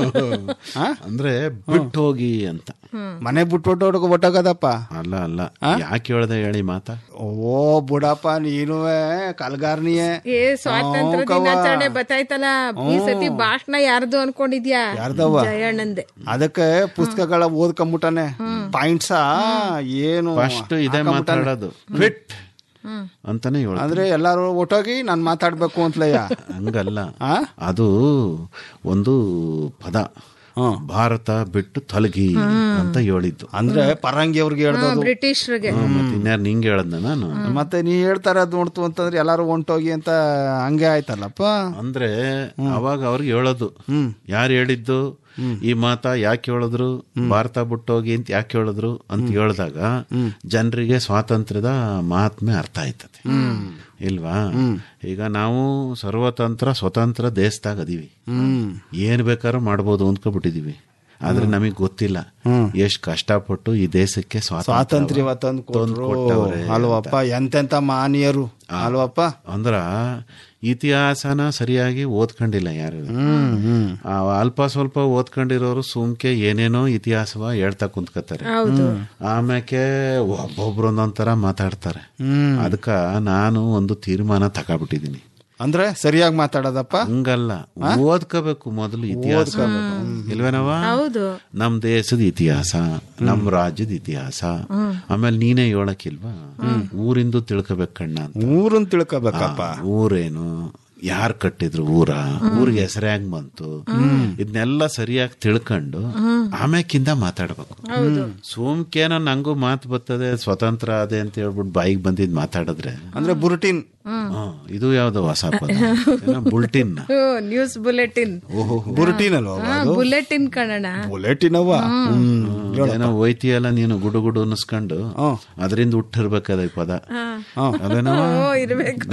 ಅಂದ್ರೆ ಬಿಟ್ಟು ಹೋಗಿ ಅಂತ ಮನೆ ಬಿಟ್ಟು ಒಟ್ಟೋಗದಪ್ಪ ಅಲ್ಲ ಅಲ್ಲ ಯಾಕೆ ಹೇಳ್ದೆ ಹೇಳಿ ಮಾತಾ ಓ ಬುಡಪ್ಪ ನೀನುವೆ ಕಲ್ಗಾರ್ನಿಯೇ ಏ ಸ್ವಾತಂತ್ರ್ಯ ಹ್ಞೂ ಕವ್ವ. ದಿನಾಚರಣೆ ಬತ್ತಾಯ್ತಲ್ಲ ಈ ಸತಿ ಭಾಷಣ ಯಾರ್ದು ಅನ್ಕೊಂಡಿದ್ಯಾ ಯಾರ್ದವ್ವ? ಜಯಣ್ಣಂದೆ ಅದಕ್ಕೆ ಪುಸ್ತಕಗಳ ಓದ್ಕೊಂಬಿಟ್ಟಾನೆ ಪಾಯಿಂಟ್ಸ ಏನು ಫಸ್ಟ್ ಇದೇ ಹಾಕೊಂಬಿಟ್ಟಾನೆ. ಮಾತಾಡೋದು ಕ್ವಿಟ್ ಅಂತಾನೆ ಹೇಳ ಅಂದ್ರೆ ಎಲ್ಲಾರು ಒಟ್ಟೋಗಿ ನಾನ್ ಮಾತಾಡ್ಬೇಕು ಅಂತಲಯ್ಯ ಹಂಗಲ್ಲ ಅದು ಒಂದು ಪದ ಭಾರತ ಬಿಟ್ಟು ತೊಲಗಿ ಅಂತ ಹೇಳಿದ್ದು ಅಂದ್ರೆ ಪರಂಗಿ ಅವ್ರಿಗೆ ಹೇಳ್ದದು ಬ್ರಿಟಿಷ್ರಿಗೆ ಹ್ಮ್, ಮತ್ತೆ ಇನ್ಯಾರು ನಿಂಗೆ ಹೇಳದ್ನ ನಾನು ಮತ್ತೆ ನೀ ಹೇಳ್ತಾರ ಅದ್ ನೋಡ್ತು ಅಂತಂದ್ರೆ ಎಲ್ಲಾರು ಹೊಂಟೋಗಿ ಅಂತ ಹಂಗೆ ಆಯ್ತಲ್ಲಪ್ಪ ಅಂದ್ರೆ ಅವಾಗ ಅವ್ರಿಗೆ ಹೇಳೋದು ಯಾರು ಹೇಳಿದ್ದು ಈ ಮಾತ ಯಾಕೆ ಹೇಳಿದ್ರು ಭಾರತ ಬಿಟ್ಟೋಗಿ ಅಂತ ಯಾಕೆ ಹೇಳಿದ್ರು ಅಂತ ಹೇಳಿದಾಗ ಜನರಿಗೆ ಸ್ವಾತಂತ್ರ್ಯದ ಮಹಾತ್ಮೆ ಅರ್ಥ ಆಯ್ತದೆ ಇಲ್ವಾ ಈಗ ನಾವು ಸರ್ವತಂತ್ರ ಸ್ವತಂತ್ರ ದೇಶದಾಗ ಅದೀವಿ ಏನ್ ಬೇಕಾದ್ರೂ ಮಾಡ್ಬೋದು ಅಂದ್ಕೊಬಿಟ್ಟಿದೀವಿ ಆದ್ರೆ ನಮಗ್ ಗೊತ್ತಿಲ್ಲ ಎಷ್ಟ್ ಕಷ್ಟಪಟ್ಟು ಈ ದೇಶಕ್ಕೆ ಸ್ವಾತಂತ್ರ್ಯ ತಂದು ಕೊಟ್ರು ಅಲ್ವಪ್ಪ ಎಂತೆಂತ ಮಾನಿಯರು ಅಲ್ವಪ್ಪ ಅಂದ್ರ ಇತಿಹಾಸನ ಸರಿಯಾಗಿ ಓದ್ಕೊಂಡಿಲ್ಲ ಯಾರು ಆ, ಅಲ್ಪ ಸ್ವಲ್ಪ ಓದ್ಕೊಂಡಿರೋರು ಸುಮ್ಕೆ ಏನೇನೋ ಇತಿಹಾಸವ ಹೇಳ್ತಾ ಕುಂತ್ಕತಾರೆ ಆಮ್ಯಾಕೆ ಒಬ್ಬೊಬ್ರು ಒಂದೊಂಥರ ಮಾತಾಡ್ತಾರೆ ಅದಕ್ಕ ನಾನು ಒಂದು ತೀರ್ಮಾನ ತಗೊಬಿಟ್ಟಿದೀನಿ ಅಂದ್ರೆ ಸರಿಯಾಗಿ ಮಾತಾಡೋದಪ್ಪ ಹಂಗಲ್ಲ ಓದ್ಕೋಬೇಕು ಮೊದಲು ಇತಿಹಾಸ ಇಲ್ವೇನವ ಹೌದು ನಮ್ ದೇಶದ ಇತಿಹಾಸ ನಮ್ ರಾಜ್ಯದ ಇತಿಹಾಸ ಆಮೇಲೆ ನೀನೇ ಹೇಳಕ್ಕಿಲ್ವಾ ಊರಿಂದು ತಿಳ್ಕೊಬೇಕಣ್ಣ ಅಂತ ಊರನ್ ತಿಳ್ಕೊಬೇಕಪ್ಪ ಆ, ಊರೇನು ಯಾರ್ ಕಟ್ಟಿದ್ರು ಊರ ಊರಿಗೆ ಹೆಸರು ಹೆಂಗ್ ಬಂತು ಇದನ್ನೆಲ್ಲ ಸರಿಯಾಗಿ ತಿಳ್ಕೊಂಡು ಆಮ್ಯಾಕಿಂದ ಮಾತಾಡ್ಬೇಕು ಸುಮ್ಕೇನೋ ನಂಗೂ ಮಾತು ಬರ್ತದೆ ಸ್ವತಂತ್ರ ಅದೇ ಅಂತ ಹೇಳ್ಬಿಟ್ಟು ಬಾಯಿಗೆ ಬಂದಿದ್ ಮಾತಾಡಿದ್ರೆ ಅಂದ್ರೆ ಬುರುಟಿನ್ ಆ, ಇದು ಯಾವ್ದೋ ಹೊಸ ಪದ ಏನೋ ಬುಲ್ಟಿನ್ ನ್ಯೂಸ್ ಬುಲೆಟಿನ್ ಬುರುಟಿನ್ ಅಲ್ವಾ ಬುಲೆಟಿನ್ ಕಣಣ ಬುಲೆಟಿನ್ ಅವ್ವ ಏನೋ ಒಯ್ತಿಯಲ್ಲ ನೀನು ಗುಡು ಗುಡು ಅನ್ನಿಸ್ಕೊಂಡು ಅದರಿಂದ ಹುಟ್ಟಿರ್ಬೇಕದ ಈ ಪದ ಅದೇನೋ ಓ ಇರ್ಬೇಕು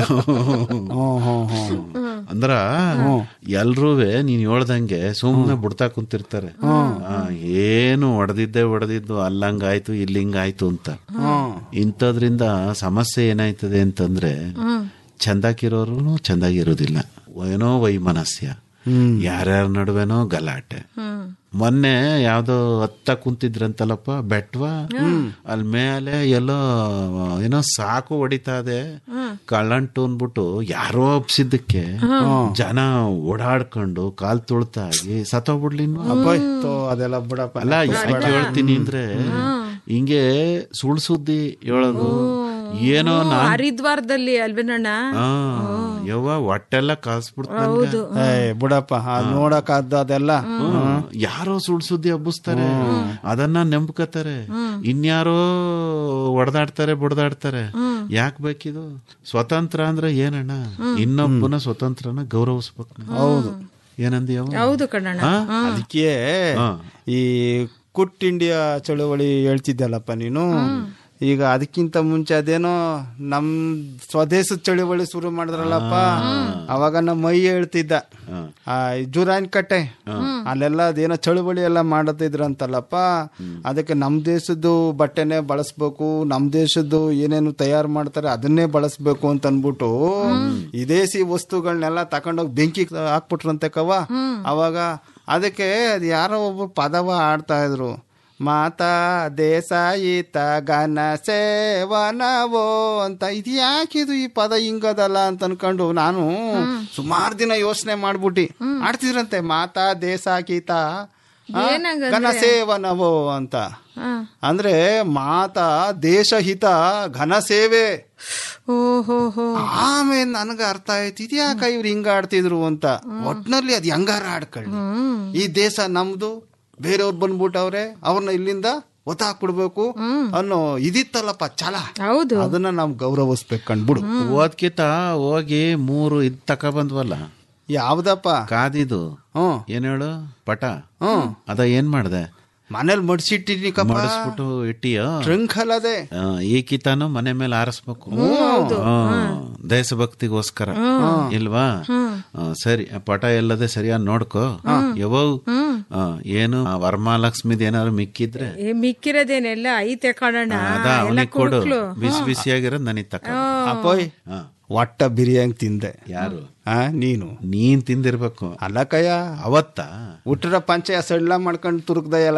ಅಂದ್ರ ಎಲ್ರೂವೆ ನೀನ್ ಹೇಳ್ದಂಗೆ ಸುಮ್ನೆ ಬಿಡ್ತಾ ಕುಂತಿರ್ತಾರೆ ಆ, ಏನು ಹೊಡೆದಿದ್ದೆ ಹೊಡೆದಿದ್ದು ಅಲ್ಲಂಗಾಯ್ತು ಇಲ್ಲಿಂಗಾಯ್ತು ಅಂತ ಇಂಥದ್ರಿಂದ ಸಮಸ್ಯೆ ಏನಾಯ್ತದೆ ಅಂತಂದ್ರೆ ಚಂದಾಗಿರೋರು ಚಂದಾಗಿರೋದಿಲ್ಲ ಏನೋ ವೈಮನಸ್ಯ ಯಾರ್ಯಾರ ನಡುವೆನೋ ಗಲಾಟೆ ಮೊನ್ನೆ ಯಾವ್ದೋ ಹತ್ತ ಕುಂತಿದ್ರಂತಲ್ಲಪ್ಪ ಬೆಟ್ವಾ ಅಲ್ಲಿ ಮೇಲೆ ಎಲ್ಲೋ ಏನೋ ಸಾಕು ಹೊಡಿತಾ ಇದೆ ಕಳ್ಳಂಟು ಅನ್ಬಿಟ್ಟು ಯಾರೋ ಹಬ್ಸಿದ್ದಕ್ಕೆ ಜನ ಓಡಾಡ್ಕೊಂಡು ಕಾಲ್ ತುಳ್ತಾಗಿ ಸತ್ತೋಗ್ಬಿಡ್ಲಿನ್ವಾ ಅಬ್ಬಾಯ್ತು ಅದೆಲ್ಲ ಬಿಡಪ್ಪ ಅಲ್ಲ ಯಾಕೆ ಹೇಳ್ತೀನಿ ಅಂದ್ರೆ ಹಿಂಗೆ ಸುಳ್ ಸುದ್ದಿ ಹೇಳೋದು ಏನೋ ನಾನ್ ಹರಿದ್ವಾರದಲ್ಲಿ ಅಲ್ವೇನಣ್ಣ ಆ, ಯವ್ವ ಹೊಟ್ಟೆಲ್ಲ ಕಾಸ್ಬಿಡ್ತ ಏ ಬಿಡಪ್ಪ ಅದ್ ನೋಡಕ್ಕಾದ ಅದೆಲ್ಲ ಯಾರೋ ಸುಳ್ ಸುದ್ದಿ ಹಬ್ಬಿಸ್ತಾರೆ ಅದನ್ನ ನಂಬ್ಕತಾರೆ ಇನ್ಯಾರೋ ಹೊಡೆದಾಡ್ತಾರೆ ಬಡ್ದಾಡ್ತಾರೆ ಯಾಕೆ ಬೇಕಿದು ಸ್ವತಂತ್ರ ಅಂದ್ರೆ ಏನಣ್ಣ ಇನ್ನೊಬ್ಬನ ಸ್ವತಂತ್ರನ ಗೌರವಿಸ್ಬೇಕು ಹೌದು ಏನಂದಿ ಹೌದು ಕಣಣ್ಣ ಅದಕ್ಕೆ ಈ ಕುಟ್ ಇಂಡಿಯಾ ಚಳವಳಿ ಹೇಳ್ತಿದ್ದಲ್ಲಪ್ಪ ನೀನು ಈಗ ಅದಕ್ಕಿಂತ ಮುಂಚೆ ಅದೇನೋ ನಮ್ ಸ್ವದೇಶದ ಚಳವಳಿ ಶುರು ಮಾಡಿದ್ರಲ್ಲಪ್ಪ ಅವಾಗ ನಮ್ಮ ಮೈ ಹೇಳ್ತಿದ್ದ ಆ ಜುರಾನ್ ಕಟ್ಟೆ ಅಲ್ಲೆಲ್ಲ ಅದೇನೋ ಚಳವಳಿ ಎಲ್ಲ ಮಾಡತಿದ್ರಂತಲ್ಲಪ್ಪ ಅದಕ್ಕೆ ನಮ್ ದೇಶದ್ದು ಬಟ್ಟೆನೆ ಬಳಸ್ಬೇಕು ನಮ್ ದೇಶದ್ದು ಏನೇನು ತಯಾರು ಮಾಡ್ತಾರೆ ಅದನ್ನೇ ಬಳಸ್ಬೇಕು ಅಂತ ಅನ್ಬಿಟ್ಟು ವಿದೇಶಿ ವಸ್ತುಗಳನ್ನೆಲ್ಲ ತಕೊಂಡೋಗಿ ಬೆಂಕಿ ಹಾಕ್ಬಿಟ್ರಂತೆ ಕವ ಅವಾಗ ಅದಕ್ಕೆ ಅದು ಯಾರೋ ಒಬ್ಬ ಪದವ ಆಡ್ತಾ ಇದ್ರು ಮಾತಾ ದೇಸಾಯಿತ ಗನ ಸೇವನವೋ ಅಂತ ಇದು ಯಾಕಿದು ಈ ಪದ ಹಿಂಗದಲ್ಲ ಅಂತ ಅನ್ಕೊಂಡು ನಾನು ಸುಮಾರು ದಿನ ಯೋಚನೆ ಮಾಡ್ಬಿಟ್ಟಿ ಆಡ್ತಿದ್ರಂತೆ ಮಾತಾ ದೇಸಾಕೀತ ಆ, ಏನಂಗಂದ್ರೆ? ಘನ ಸೇವನವೋ ಅಂತ ಅಂದ್ರೆ ಮಾತಾ ದೇಶಹಿತ ಘನ ಸೇವೆ ಓಹೋ ಹೋ ಆಮೇಲೆ ನನಗ ಅರ್ಥ ಆಯ್ತು ಇದ್ಯಾಕ ಇವ್ರು ಹಿಂಗ ಆಡ್ತಿದ್ರು ಅಂತ ಒಟ್ನಲ್ಲಿ ಅದ್ ಹೆಂಗಾರ ಆಡ್ಕೊಳ್ಳಿ ಈ ದೇಶ ನಮ್ದು ಬೇರೆಯವ್ರು ಬಂದ್ಬಿಟ್ಟವ್ರೆ ಅವ್ರನ್ನ ಇಲ್ಲಿಂದ ಒತ್ತಾಕ್ಬಿಡ್ಬೇಕು ಅನ್ನೋ ಇದಿತ್ತಲ್ಲಪ್ಪ ಛಲ ಹೌದು ಅದನ್ನ ನಾವು ಗೌರವಿಸ್ಬೇಕು ಕಂಡ್ಬಿಡು ಓದ್ಕಿತ ಹೋಗಿ ಮೂರು ಇದ್ ತಕ ಬಂದ್ವಲ್ಲ ಯಾವ್ದಪ್ಪ ಕಾದಿದು ಹ್ಮ್ ಏನ್ ಹೇಳು ಪಟ ಹ್ಮ್ ಅದ ಏನ್ ಮಾಡ್ದೆ ಮನೇಲಿ ಮಡ್ಸಿಟ್ಟಿನಿ ಕಪ್ಪ ಮಾಡಿಸ್ಬಿಟ್ಟು ಇಟ್ಟಿಯೋ ಟ್ರಂಕಲ್ ಅದೇ ಆ, ಈ ಕಿತಾನು ಮನೆ ಮೇಲೆ ಆರಿಸ್ಬೇಕು ಆ, ದೇಶಭಕ್ತಿಗೋಸ್ಕರ ಇಲ್ವಾ ಆ, ಸರಿ ಆ ಪಟ ಎಲ್ಲದೆ ಸರಿಯಾಗಿ ನೋಡ್ಕೋ ಯಾವವ್ ಆ, ಏನು ಆ ವರಮಹಾಲಕ್ಷ್ಮಿದ್ ಏನಾದ್ರು ಮಿಕ್ಕಿದ್ರೆ ಏ ಮಿಕ್ಕಿರೋದೇನೆಲ್ಲ ಐತೆ ಕಣಣ್ಣ ಅದ ಎಲ್ಲ ಅವನಿಗೆ ಕೊಡು ಕುಡುಕ್ಲು ಬಿಸಿ ಬಿಸಿಯಾಗಿರೋದ್ ನನಗ್ ತಕ ಅಪ್ಪೋಯ್ ಹಾ. ಒಟ್ಟ ಬಿರಿಯಾನಿ ತಿಂದೆ ಯಾರು ಆ ನೀನು ನೀನ್ ತಿಂದಿರ್ಬೇಕು ಅಲ್ಲಕಯ್ಯ ಅವತ್ತ ಉಟ್ರ ಪಂಚೆ ಸಡ್ಲ ಮಾಡ್ಕೊಂಡು ತುರುಕ್ದಯಲ್ಲ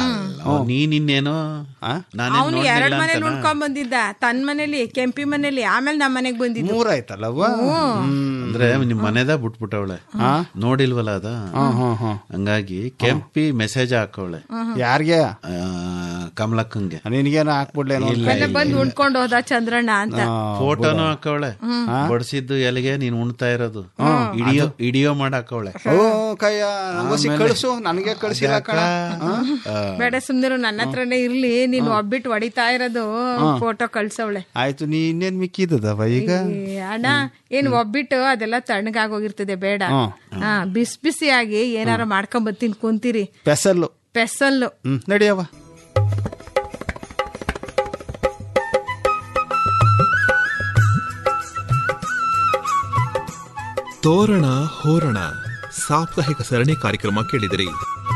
ನೀನ್ ಇನ್ನೇನೋ ಆ? ನಾನೇನ್ ಅವನು ಎರಡ್ ನೋಡ್ಲಿಲ್ಲ ಮನೇಲಿ ಅಂತನಾ? ಉಣ್ಕೊಂಡ್ ಬಂದಿದ್ದ ತನ್ ಮನೇಲಿ ಕೆಂಪಿ ಮನೇಲಿ ಆಮೇಲೆ ನಮ್ಮ ಮನೆಗ್ ಬಂದಿದ್ದು ಮೂರಾಯ್ತಲ್ಲವ್ವ ಅಂದ್ರೆ ನಿಮ್ ಮನೆದ ಬಿಟ್ಬಿಟ್ಟವಳೆ ನೋಡಿಲ್ವಲ್ಲ ಅದ ಹಂಗಾಗಿ ಕೆಂಪಿ ಮೆಸೇಜ್ ಹಾಕವಳೆ ಯಾರ್ಗೆ ಆ, ಕಮಲಕ್ಕಂಗೆ ನಿನ್ಗೇನ ಹಾಕ್ಬಿಡ್ಲೇನೋ ಎಲ್ಲ ಬಂದು ಉಣ್ಕೊಂಡ್ ಹೋದ ಚಂದ್ರಣ್ಣ ಅಂತ ಫೋಟೋನು ಹಾಕವಳೆ ಬಡ್ಸಿದ್ದು ಎಲ್ಲಿಗೆ ನೀನ್ ಉಣ್ತಾ ಇರೋದು ಇಡಿಯೋ ಇಡಿಯೋ ಮಾಡಿ ಹಾಕವಳೆ ಓ ಕಯ್ಯ ನಂಗೋಸಿ ಕಳ್ಸು ನನಗೆ ಕಳ್ಸಿಲ್ಲ ಕಣ ಬೇಡ ಸುಮ್ನಿರು ನನ್ನ ಹತ್ರನೇ ಇರ್ಲಿ ನೀನು ಒಬ್ಬಿಟ್ಟು ಹೊಡಿತಾ ಇರೋದು ಫೋಟೋ ಕಳ್ಸವಳೆ ಆಯ್ತು ನೀ ಇನ್ನೇನ್ ಮಿಕ್ಕಿದವ ಈಗ ಏ, ಅಣ್ಣ ಏನ್ ಒಬ್ಬಿಟ್ಟು ಅದೆಲ್ಲ ತಣ್ಣಗಾಗೋಗಿರ್ತದೆ ಬೇಡ ಹಾ ಬಿಸಿ ಬಿಸಿಯಾಗಿ ಏನಾರ ಮಾಡ್ಕೊಂಡ್ ಬರ್ತೀನಿ ಕುಂತೀರಿ ಪೆಸಲ್ಲು ಪೆಸಲ್ಲು ಹ್ಮ್ ನಡಿಯವ ತೋರಣ ಹೋರಣ ಸಾಪ್ತಾಹಿಕ ಸರಣಿ ಕಾರ್ಯಕ್ರಮ ಕೇಳಿದಿರಿ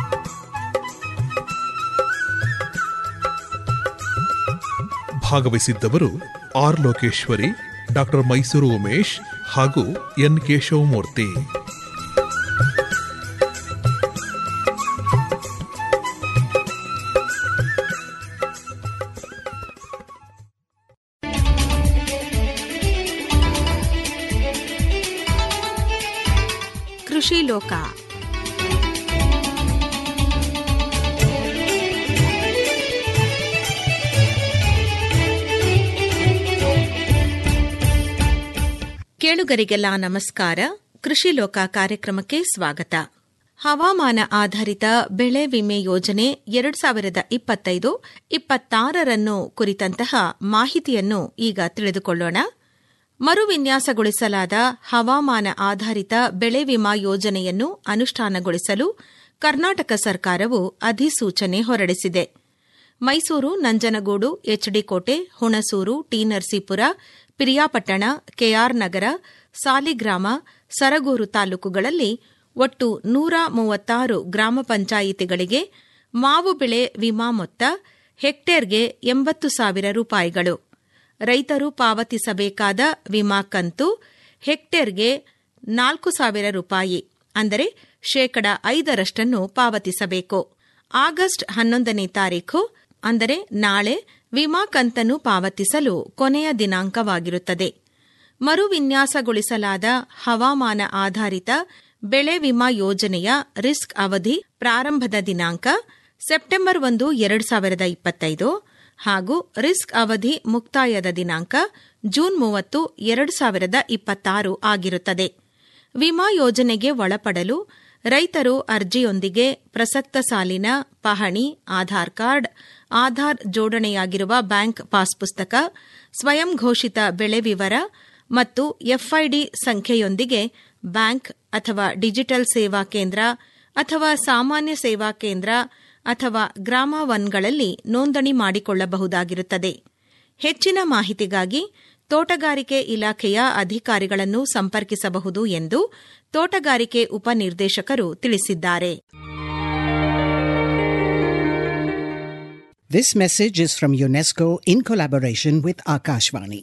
ಭಾಗವಹಿಸಿದ್ದವರು ಆರ್ ಲೋಕೇಶ್ವರಿ ಡಾಕ್ಟರ್ ಮೈಸೂರು ಉಮೇಶ್ ಹಾಗೂ ಎನ್ ಕೇಶವಮೂರ್ತಿ ಕೃಷಿ ಲೋಕ ಕೇಳುಗರಿಗೆಲ್ಲ ನಮಸ್ಕಾರ ಕೃಷಿ ಲೋಕ ಕಾರ್ಯಕ್ರಮಕ್ಕೆ ಸ್ವಾಗತ ಹವಾಮಾನ ಆಧಾರಿತ ಬೆಳೆ ವಿಮೆ ಯೋಜನೆ ಎರಡ್ ಸಾವಿರದ ಇಪ್ಪತ್ತೈದು ಇಪ್ಪತ್ತಾರರನ್ನು ಕುರಿತಂತಹ ಮಾಹಿತಿಯನ್ನು ಈಗ ತಿಳಿದುಕೊಳ್ಳೋಣ ಮರುವಿನ್ಯಾಸಗೊಳಿಸಲಾದ ಹವಾಮಾನ ಆಧಾರಿತ ಬೆಳೆ ವಿಮಾ ಯೋಜನೆಯನ್ನು ಅನುಷ್ಠಾನಗೊಳಿಸಲು ಕರ್ನಾಟಕ ಸರ್ಕಾರವು ಅಧಿಸೂಚನೆ ಹೊರಡಿಸಿದೆ ಮೈಸೂರು ನಂಜನಗೂಡು ಎಚ್ಡಿಕೋಟೆ ಹುಣಸೂರು ಟಿ ನರಸೀಪುರ ಪಿರಿಯಾಪಟ್ಟಣ ಕೆಆರ್ ನಗರ ಸಾಲಿಗ್ರಾಮ ಸರಗೂರು ತಾಲೂಕುಗಳಲ್ಲಿ ಒಟ್ಟು ನೂರ ಮೂವತ್ತಾರು ಗ್ರಾಮ ಪಂಚಾಯಿತಿಗಳಿಗೆ ಮಾವು ಬೆಳೆ ವಿಮಾ ಮೊತ್ತ ಹೆಕ್ಟೇರ್ಗೆ ಎಂಬತ್ತು ಸಾವಿರ ರೂಪಾಯಿಗಳು ರೈತರು ಪಾವತಿಸಬೇಕಾದ ವಿಮಾ ಕಂತು ಹೆಕ್ಟೇರ್ಗೆ ನಾಲ್ಕು ಸಾವಿರ ರೂಪಾಯಿ ಅಂದರೆ ಶೇಕಡ ಐದರಷ್ಟನ್ನು ಪಾವತಿಸಬೇಕು ಆಗಸ್ಟ್ ಹನ್ನೊಂದನೇ ತಾರೀಖು ಅಂದರೆ ನಾಳೆ ವಿಮಾ ಕಂತನ್ನು ಪಾವತಿಸಲು ಕೊನೆಯ ದಿನಾಂಕವಾಗಿರುತ್ತದೆ ಮರುವಿನ್ಯಾಸಗೊಳಿಸಲಾದ ಹವಾಮಾನ ಆಧಾರಿತ ಬೆಳೆ ವಿಮಾ ಯೋಜನೆಯ ರಿಸ್ಕ್ ಅವಧಿ ಪ್ರಾರಂಭದ ದಿನಾಂಕ ಸೆಪ್ಟೆಂಬರ್ ಒಂದು ಎರಡು ಸಾವಿರದ ಇಪ್ಪತ್ತೈದು ಹಾಗೂ ರಿಸ್ಕ್ ಅವಧಿ ಮುಕ್ತಾಯದ ದಿನಾಂಕ ಜೂನ್ ಮೂವತ್ತು ಎರಡು ಸಾವಿರದ ಇಪ್ಪತ್ತಾರು ಆಗಿರುತ್ತದೆ ವಿಮಾ ಯೋಜನೆಗೆ ಒಳಪಡಲು ರೈತರು ಅರ್ಜಿಯೊಂದಿಗೆ ಪ್ರಸಕ್ತ ಸಾಲಿನ ಪಹಣಿ ಆಧಾರ್ ಕಾರ್ಡ್ ಆಧಾರ್ ಜೋಡಣೆಯಾಗಿರುವ ಬ್ಯಾಂಕ್ ಪಾಸ್ ಪುಸ್ತಕ ಸ್ವಯಂ ಘೋಷಿತ ಬೆಳೆ ವಿವರ ಮತ್ತು ಎಫ್ಐಡಿ ಸಂಖ್ಯೆಯೊಂದಿಗೆ ಬ್ಯಾಂಕ್ ಅಥವಾ ಡಿಜಿಟಲ್ ಸೇವಾ ಕೇಂದ್ರ ಅಥವಾ ಸಾಮಾನ್ಯ ಸೇವಾ ಕೇಂದ್ರ ಅಥವಾ ಗ್ರಾಮ ಒನ್ಗಳಲ್ಲಿ ನೋಂದಣಿ ಮಾಡಿಕೊಳ್ಳಬಹುದಾಗಿರುತ್ತದೆ ಹೆಚ್ಚಿನ ಮಾಹಿತಿಗಾಗಿ ತೋಟಗಾರಿಕೆ ಇಲಾಖೆಯ ಅಧಿಕಾರಿಗಳನ್ನು ಸಂಪರ್ಕಿಸಬಹುದು ಎಂದು ತೋಟಗಾರಿಕೆ ಉಪನಿರ್ದೇಶಕರು ತಿಳಿಸಿದ್ದಾರೆ This message is from UNESCO in collaboration with Akashvani.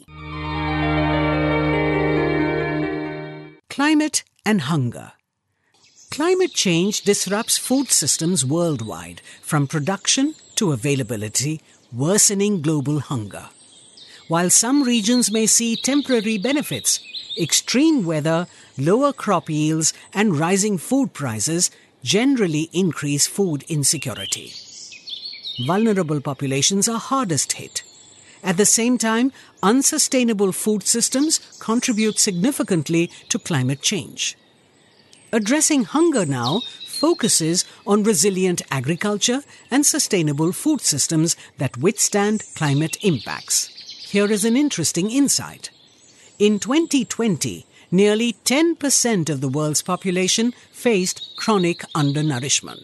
Climate and hunger. Climate change disrupts food systems worldwide, from production to availability, worsening global hunger. While some regions may see temporary benefits, extreme weather, lower crop yields, and rising food prices generally increase food insecurity. Vulnerable populations are hardest hit. At the same time, unsustainable food systems contribute significantly to climate change. Addressing hunger now focuses on resilient agriculture and sustainable food systems that withstand climate impacts. Here is an interesting insight. In 2020, nearly 10% of the world's population faced chronic undernourishment.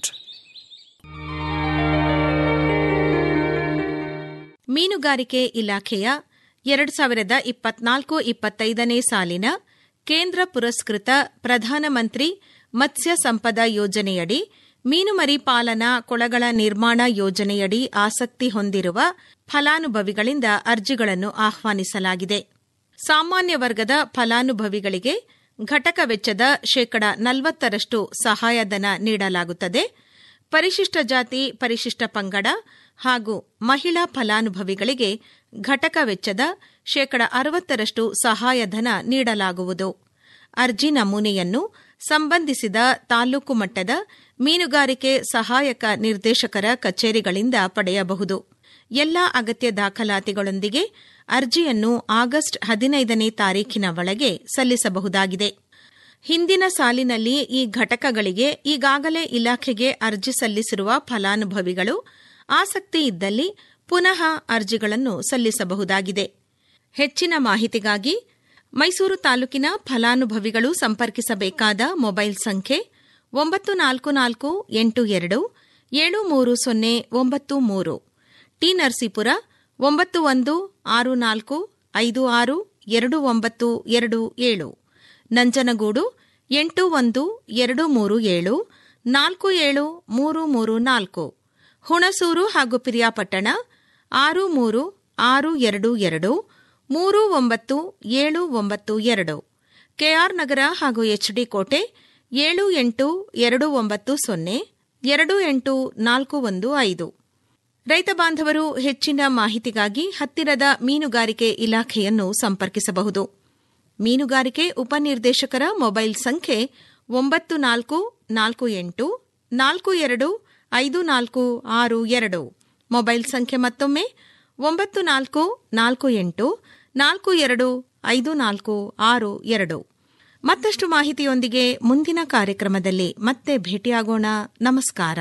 ಮೀನುಗಾರಿಕೆ ಇಲಾಖೆಯ ಎರಡು ಸಾವಿರದ ಇಪ್ಪತ್ನಾಲ್ಕು ಇಪ್ಪತ್ತೈದನೇ ಸಾಲಿನ ಕೇಂದ್ರ ಪುರಸ್ಕೃತ ಪ್ರಧಾನಮಂತ್ರಿ ಮತ್ಸ್ಯ ಸಂಪದ ಯೋಜನೆಯಡಿ ಮೀನುಮರಿ ಪಾಲನಾ ಕೊಳಗಳ ನಿರ್ಮಾಣ ಯೋಜನೆಯಡಿ ಆಸಕ್ತಿ ಹೊಂದಿರುವ ಫಲಾನುಭವಿಗಳಿಂದ ಅರ್ಜಿಗಳನ್ನು ಆಹ್ವಾನಿಸಲಾಗಿದೆ ಸಾಮಾನ್ಯ ವರ್ಗದ ಫಲಾನುಭವಿಗಳಿಗೆ ಘಟಕ ವೆಚ್ಚದ ಶೇಕಡ ನಲವತ್ತರಷ್ಟು ಸಹಾಯಧನ ನೀಡಲಾಗುತ್ತದೆ ಪರಿಶಿಷ್ಟ ಜಾತಿ ಪರಿಶಿಷ್ಟ ಪಂಗಡ ಹಾಗೂ ಮಹಿಳಾ ಫಲಾನುಭವಿಗಳಿಗೆ ಘಟಕ ವೆಚ್ಚದ ಶೇಕಡ ಅರವತ್ತರಷ್ಟು ಸಹಾಯಧನ ನೀಡಲಾಗುವುದು ಅರ್ಜಿ ನಮೂನೆಯನ್ನು ಸಂಬಂಧಿಸಿದ ತಾಲೂಕು ಮಟ್ಟದ ಮೀನುಗಾರಿಕೆ ಸಹಾಯಕ ನಿರ್ದೇಶಕರ ಕಚೇರಿಗಳಿಂದ ಪಡೆಯಬಹುದು ಎಲ್ಲಾ ಅಗತ್ಯ ದಾಖಲಾತಿಗಳೊಂದಿಗೆ ಅರ್ಜಿಯನ್ನು ಆಗಸ್ಟ್ ಹದಿನೈದನೇ ತಾರೀಖಿನ ಒಳಗೆ ಸಲ್ಲಿಸಬಹುದಾಗಿದೆ ಹಿಂದಿನ ಸಾಲಿನಲ್ಲಿ ಈ ಘಟಕಗಳಿಗೆ ಈಗಾಗಲೇ ಇಲಾಖೆಗೆ ಅರ್ಜಿ ಸಲ್ಲಿಸಿರುವ ಫಲಾನುಭವಿಗಳು ಆಸಕ್ತಿ ಇದ್ದಲ್ಲಿ ಪುನಃ ಅರ್ಜಿಗಳನ್ನು ಸಲ್ಲಿಸಬಹುದಾಗಿದೆ ಹೆಚ್ಚಿನ ಮಾಹಿತಿಗಾಗಿ ಮೈಸೂರು ತಾಲೂಕಿನ ಫಲಾನುಭವಿಗಳು ಸಂಪರ್ಕಿಸಬೇಕಾದ ಮೊಬೈಲ್ ಸಂಖ್ಯೆ ಒಂಬತ್ತು ನಾಲ್ಕು ನಾಲ್ಕು ಎಂಟು ಎರಡು ಏಳು ಮೂರು ಸೊನ್ನೆ ಒಂಬತ್ತು ಮೂರು ಟಿ ನರಸೀಪುರ ಒಂಬತ್ತು ಒಂದು ಆರು ನಾಲ್ಕು ಐದು ಆರು ಎರಡು ಒಂಬತ್ತು ಎರಡು ಏಳು ನಂಜನಗೂಡು ಎಂಟು ಒಂದು ಎರಡು ಮೂರು ಏಳು ನಾಲ್ಕು ಏಳು ಮೂರು ಮೂರು ನಾಲ್ಕು ಹುಣಸೂರು ಹಾಗೂ ಪಿರಿಯಾಪಟ್ಟಣ ಆರು ಮೂರು ಆರು ಎರಡು ಎರಡು ಮೂರು ಒಂಬತ್ತು ಏಳು ಒಂಬತ್ತು ಎರಡು ಕೆಆರ್ ನಗರ ಹಾಗೂ ಎಚ್ಡಿ ಕೋಟೆ ಏಳು ಎಂಟು ಎರಡು ಒಂಬತ್ತು ಸೊನ್ನೆ ಎರಡು ಎಂಟು ನಾಲ್ಕು ಒಂದು ಐದು ರೈತ ಬಾಂಧವರು ಹೆಚ್ಚಿನ ಮಾಹಿತಿಗಾಗಿ ಹತ್ತಿರದ ಮೀನುಗಾರಿಕೆ ಇಲಾಖೆಯನ್ನು ಸಂಪರ್ಕಿಸಬಹುದು ಮೀನುಗಾರಿಕೆ ಉಪನಿರ್ದೇಶಕರ ಮೊಬೈಲ್ ಸಂಖ್ಯೆ ಒಂಬತ್ತು ನಾಲ್ಕು ನಾಲ್ಕು ಎಂಟು ನಾಲ್ಕು ಎರಡು ಐದು ನಾಲ್ಕು ಆರು ಎರಡು ಮೊಬೈಲ್ ಸಂಖ್ಯೆ ಮತ್ತೊಮ್ಮೆ ಒಂಬತ್ತು ನಾಲ್ಕು ನಾಲ್ಕು ಎಂಟು ನಾಲ್ಕು ಎರಡು ಐದು ನಾಲ್ಕು ಆರು ಎರಡು ಮತ್ತಷ್ಟು ಮಾಹಿತಿಯೊಂದಿಗೆ ಮುಂದಿನ ಕಾರ್ಯಕ್ರಮದಲ್ಲಿ ಮತ್ತೆ ಭೇಟಿಯಾಗೋಣ ನಮಸ್ಕಾರ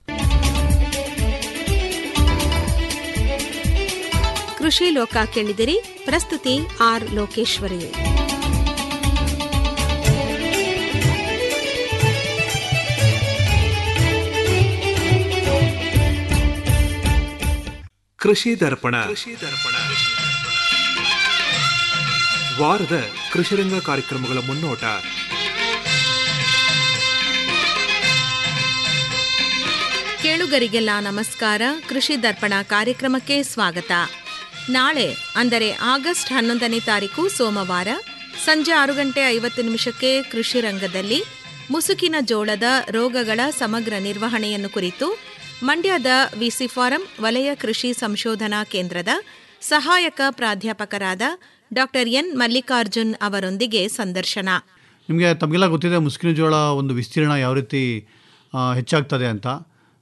ಕೃಷಿ ಲೋಕ ಕೇಳಿದಿರಿ ಪ್ರಸ್ತುತಿ ಆರ್ ಲೋಕೇಶ್ವರಿ ಕೃಷಿ ದರ್ಪಣ ವಾರದ ಕೃಷಿರಂಗ ಕಾರ್ಯಕ್ರಮಗಳ ಮುನ್ನೋಟ ಕೇಳುಗರಿಗೆಲ್ಲ ನಮಸ್ಕಾರ ಕೃಷಿ ದರ್ಪಣ ಕಾರ್ಯಕ್ರಮಕ್ಕೆ ಸ್ವಾಗತ ನಾಳೆ ಅಂದರೆ ಆಗಸ್ಟ್ ಹನ್ನೊಂದನೇ ತಾರೀಕು ಸೋಮವಾರ ಸಂಜೆ ಆರು ಗಂಟೆ ಐವತ್ತು ನಿಮಿಷಕ್ಕೆ ಕೃಷಿ ರಂಗದಲ್ಲಿ ಮುಸುಕಿನ ಜೋಳದ ರೋಗಗಳ ಸಮಗ್ರ ನಿರ್ವಹಣೆಯನ್ನು ಕುರಿತು ಮಂಡ್ಯದ ವಿಸಿ ಫಾರಂ ವಲಯ ಕೃಷಿ ಸಂಶೋಧನಾ ಕೇಂದ್ರದ ಸಹಾಯಕ ಪ್ರಾಧ್ಯಾಪಕರಾದ ಡಾಕ್ಟರ್ ಎನ್ ಮಲ್ಲಿಕಾರ್ಜುನ್ ಅವರೊಂದಿಗೆ ಸಂದರ್ಶನ ನಿಮಗೆ ತಮಗೆಲ್ಲ ಗೊತ್ತಿದೆ ಮುಸ್ಕಿನ ಜೋಳ ಒಂದು ವಿಸ್ತೀರ್ಣ ಯಾವ ರೀತಿ ಆ, ಹೆಚ್ಚಾಗ್ತದೆ ಅಂತ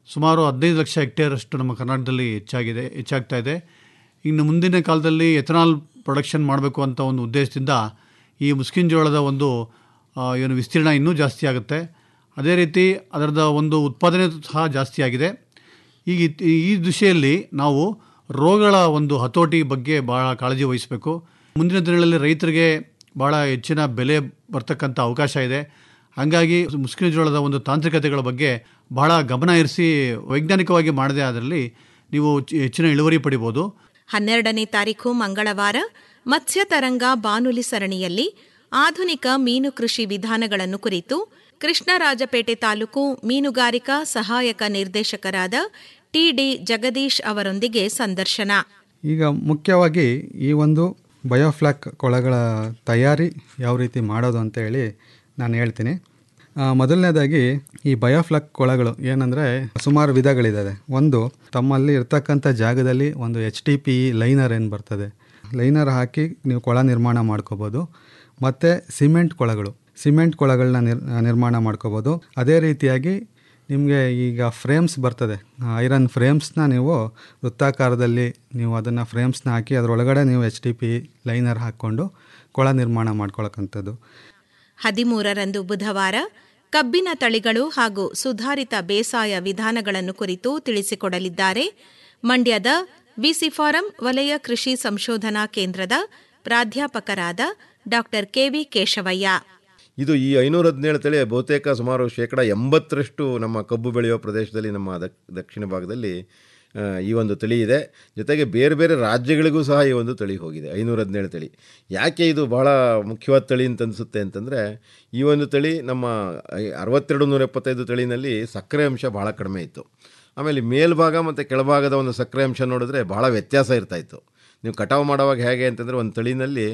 ಸುಮಾರು ಹದಿನೈದು ಲಕ್ಷ ಹೆಕ್ಟೇರಷ್ಟು ನಮ್ಮ ಕರ್ನಾಟಕದಲ್ಲಿ ಹೆಚ್ಚಾಗಿದೆ ಹೆಚ್ಚಾಗ್ತಾ ಇದೆ ಇನ್ನು ಮುಂದಿನ ಕಾಲದಲ್ಲಿ ಎಥನಾಲ್ ಪ್ರೊಡಕ್ಷನ್ ಮಾಡಬೇಕು ಅಂತ ಒಂದು ಉದ್ದೇಶದಿಂದ ಈ ಮುಸ್ಕಿನ ಜೋಳದ ಒಂದು ಆ, ಏನು ವಿಸ್ತೀರ್ಣ ಇನ್ನೂ ಜಾಸ್ತಿ ಆಗುತ್ತೆ ಅದೇ ರೀತಿ ಅದರದ ಒಂದು ಉತ್ಪಾದನೆ ಸಹ ಜಾಸ್ತಿ ಆಗಿದೆ ಈಗ ಇತ್- ಈ ದಿಶೆಯಲ್ಲಿ ನಾವು ರೋಗಗಳ ಒಂದು ಹತೋಟಿ ಬಗ್ಗೆ ಭಾಳ ಕಾಳಜಿ ವಹಿಸಬೇಕು ಮುಂದಿನ ದಿನಗಳಲ್ಲಿ ರೈತರಿಗೆ ಭಾಳ ಹೆಚ್ಚಿನ ಬೆಲೆ ಬರ್ತಕ್ಕಂಥ ಅವಕಾಶ ಇದೆ ಹಾಗಾಗಿ ಮುಸ್ಕಿನ ಜೋಳದ ಒಂದು ತಾಂತ್ರಿಕತೆಗಳ ಬಗ್ಗೆ ಬಹಳ ಗಮನ ಇರಿಸಿ ವೈಜ್ಞಾನಿಕವಾಗಿ ಮಾಡದೆ ಅದರಲ್ಲಿ ನೀವು ಚ- ಹೆಚ್ಚಿನ ಇಳುವರಿ ಪಡಿಬೋದು ಹನ್ನೆರಡನೇ ತಾರೀಖು ಮಂಗಳವಾರ ಮತ್ಸ್ಯ ತರಂಗ ಬಾನುಲಿ ಸರಣಿಯಲ್ಲಿ ಆಧುನಿಕ ಮೀನು ಕೃಷಿ ವಿಧಾನಗಳನ್ನು ಕುರಿತು ಕೃಷ್ಣರಾಜಪೇಟೆ ತಾಲೂಕು ಮೀನುಗಾರಿಕಾ ಸಹಾಯಕ ನಿರ್ದೇಶಕರಾದ ಟಿಡಿ ಜಗದೀಶ್ ಅವರೊಂದಿಗೆ ಸಂದರ್ಶನ ಈಗ ಮುಖ್ಯವಾಗಿ ಈ ಒಂದು ಬಯೋಫ್ಲಾಕ್ ಕೊಳಗಳ ತಯಾರಿ ಯಾವ ರೀತಿ ಮಾಡೋದು ಅಂತ ಹೇಳಿ ನಾನು ಹೇಳ್ತೀನಿ ಆ, ಮೊದಲನೇದಾಗಿ ಈ ಬಯೋಫ್ಲಾಕ್ ಕೊಳಗಳು ಏನಂದರೆ ಸುಮಾರು ವಿಧಗಳಿದ್ದಾವೆ ಒಂದು ತಮ್ಮಲ್ಲಿ ಇರ್ತಕ್ಕಂಥ ಜಾಗದಲ್ಲಿ ಒಂದು ಎಚ್ ಟಿ ಪಿ ಲೈನರ್ ಏನು ಬರ್ತದೆ ಲೈನರ್ ಹಾಕಿ ನೀವು ಕೊಳ ನಿರ್ಮಾಣ ಮಾಡ್ಕೋಬೋದು ಮತ್ತು ಸಿಮೆಂಟ್ ಕೊಳಗಳು ಸಿಮೆಂಟ್ ಕೊಳಗಳನ್ನ ನಿರ್ ನಿರ್ಮಾಣ ಮಾಡ್ಕೋಬೋದು ಅದೇ ರೀತಿಯಾಗಿ ನಿಮಗೆ ಈಗ ಫ್ರೇಮ್ಸ್ ಬರ್ತದೆ ಐರನ್ ಫ್ರೇಮ್ಸ್ನ ನೀವು ವೃತ್ತಾಕಾರದಲ್ಲಿ ನೀವು ಅದನ್ನು ಫ್ರೇಮ್ಸ್ನ ಹಾಕಿ ಅದರೊಳಗಡೆ ನೀವು ಎಚ್ ಡಿ ಪಿ ಲೈನರ್ ಹಾಕ್ಕೊಂಡು ಕೊಳ ನಿರ್ಮಾಣ ಮಾಡ್ಕೊಳಕ್ಕಂಥದ್ದು ಹದಿಮೂರರಂದು ಬುಧವಾರ ಕಬ್ಬಿನ ತಳಿಗಳು ಹಾಗೂ ಸುಧಾರಿತ ಬೇಸಾಯ ವಿಧಾನಗಳನ್ನು ಕುರಿತು ತಿಳಿಸಿಕೊಡಲಿದ್ದಾರೆ ಮಂಡ್ಯದ ವಿಸಿ ಫಾರಂ ವಲಯ ಕೃಷಿ ಸಂಶೋಧನಾ ಕೇಂದ್ರದ ಪ್ರಾಧ್ಯಾಪಕರಾದ ಡಾ ಕೆವಿ ಕೇಶವಯ್ಯ ಇದು ಈ ಐನೂರ ಹದಿನೇಳು ತಳಿ ಬಹುತೇಕ ಸುಮಾರು ಶೇಕಡ ಎಂಬತ್ತರಷ್ಟು ನಮ್ಮ ಕಬ್ಬು ಬೆಳೆಯುವ ಪ್ರದೇಶದಲ್ಲಿ ನಮ್ಮ ದಕ್ ದಕ್ಷಿಣ ಭಾಗದಲ್ಲಿ ಆ, ಈ ಒಂದು ತಳಿ ಇದೆ ಜೊತೆಗೆ ಬೇರೆ ಬೇರೆ ರಾಜ್ಯಗಳಿಗೂ ಸಹ ಈ ಒಂದು ತಳಿ ಹೋಗಿದೆ ಐನೂರ ಹದಿನೇಳು ತಳಿ ಯಾಕೆ ಇದು ಬಹಳ ಮುಖ್ಯವಾದ ತಳಿ ಅಂತ ಅನಿಸುತ್ತೆ ಅಂತಂದರೆ ಈ ಒಂದು ತಳಿ ನಮ್ಮ ಐ- ಅರವತ್ತೆರಡು ನೂರ ಎಪ್ಪತ್ತೈದು ತಳಿನಲ್ಲಿ ಸಕ್ಕರೆ ಅಂಶ ಭಾಳ ಕಡಿಮೆ ಇತ್ತು ಆಮೇಲೆ ಮೇಲ್ಭಾಗ ಮತ್ತು ಕೆಳಭಾಗದ ಒಂದು ಸಕ್ಕರೆ ಅಂಶ ನೋಡಿದ್ರೆ ಭಾಳ ವ್ಯತ್ಯಾಸ ಇರ್ತಾಯಿತ್ತು ನೀವು ಕಟಾವು ಮಾಡುವಾಗ ಹೇಗೆ ಅಂತಂದರೆ ಒಂದು ತಳಿನಲ್ಲಿ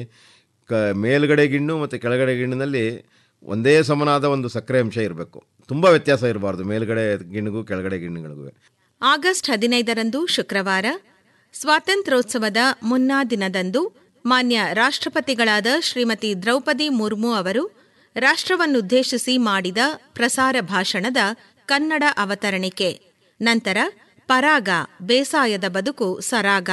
ಕ ಮೇಲ್ಗಡೆ ಗಿಣ್ಣು ಮತ್ತು ಕೆಳಗಡೆ ಗಿಣ್ಣಿನಲ್ಲಿ ಒಂದೇ ಸಮನಾದ ಒಂದು ಸಕ್ಕರೆ ಅಂಶ ಇರಬೇಕು ತುಂಬ ವ್ಯತ್ಯಾಸ ಇರಬಾರ್ದು ಮೇಲ್ಗಡೆ ಗಿಣ್ಣಿಗೂ ಕೆಳಗಡೆ ಗಿಣ್ಣುಗಳಿಗೂ ಆಗಸ್ಟ್ ಹದಿನೈದರಂದು ಶುಕ್ರವಾರ ಸ್ವಾತಂತ್ರ್ಯೋತ್ಸವದ ಮುನ್ನಾ ದಿನದಂದು ಮಾನ್ಯ ರಾಷ್ಟ್ರಪತಿಗಳಾದ ಶ್ರೀಮತಿ ದ್ರೌಪದಿ ಮುರ್ಮು ಅವರು ರಾಷ್ಟ್ರವನ್ನುದ್ದೇಶಿಸಿ ಮಾಡಿದ ಪ್ರಸಾರ ಭಾಷಣದ ಕನ್ನಡ ಅವತರಣಿಕೆ ನಂತರ ಪರಾಗ ಬೇಸಾಯದ ಬದುಕು ಸರಾಗ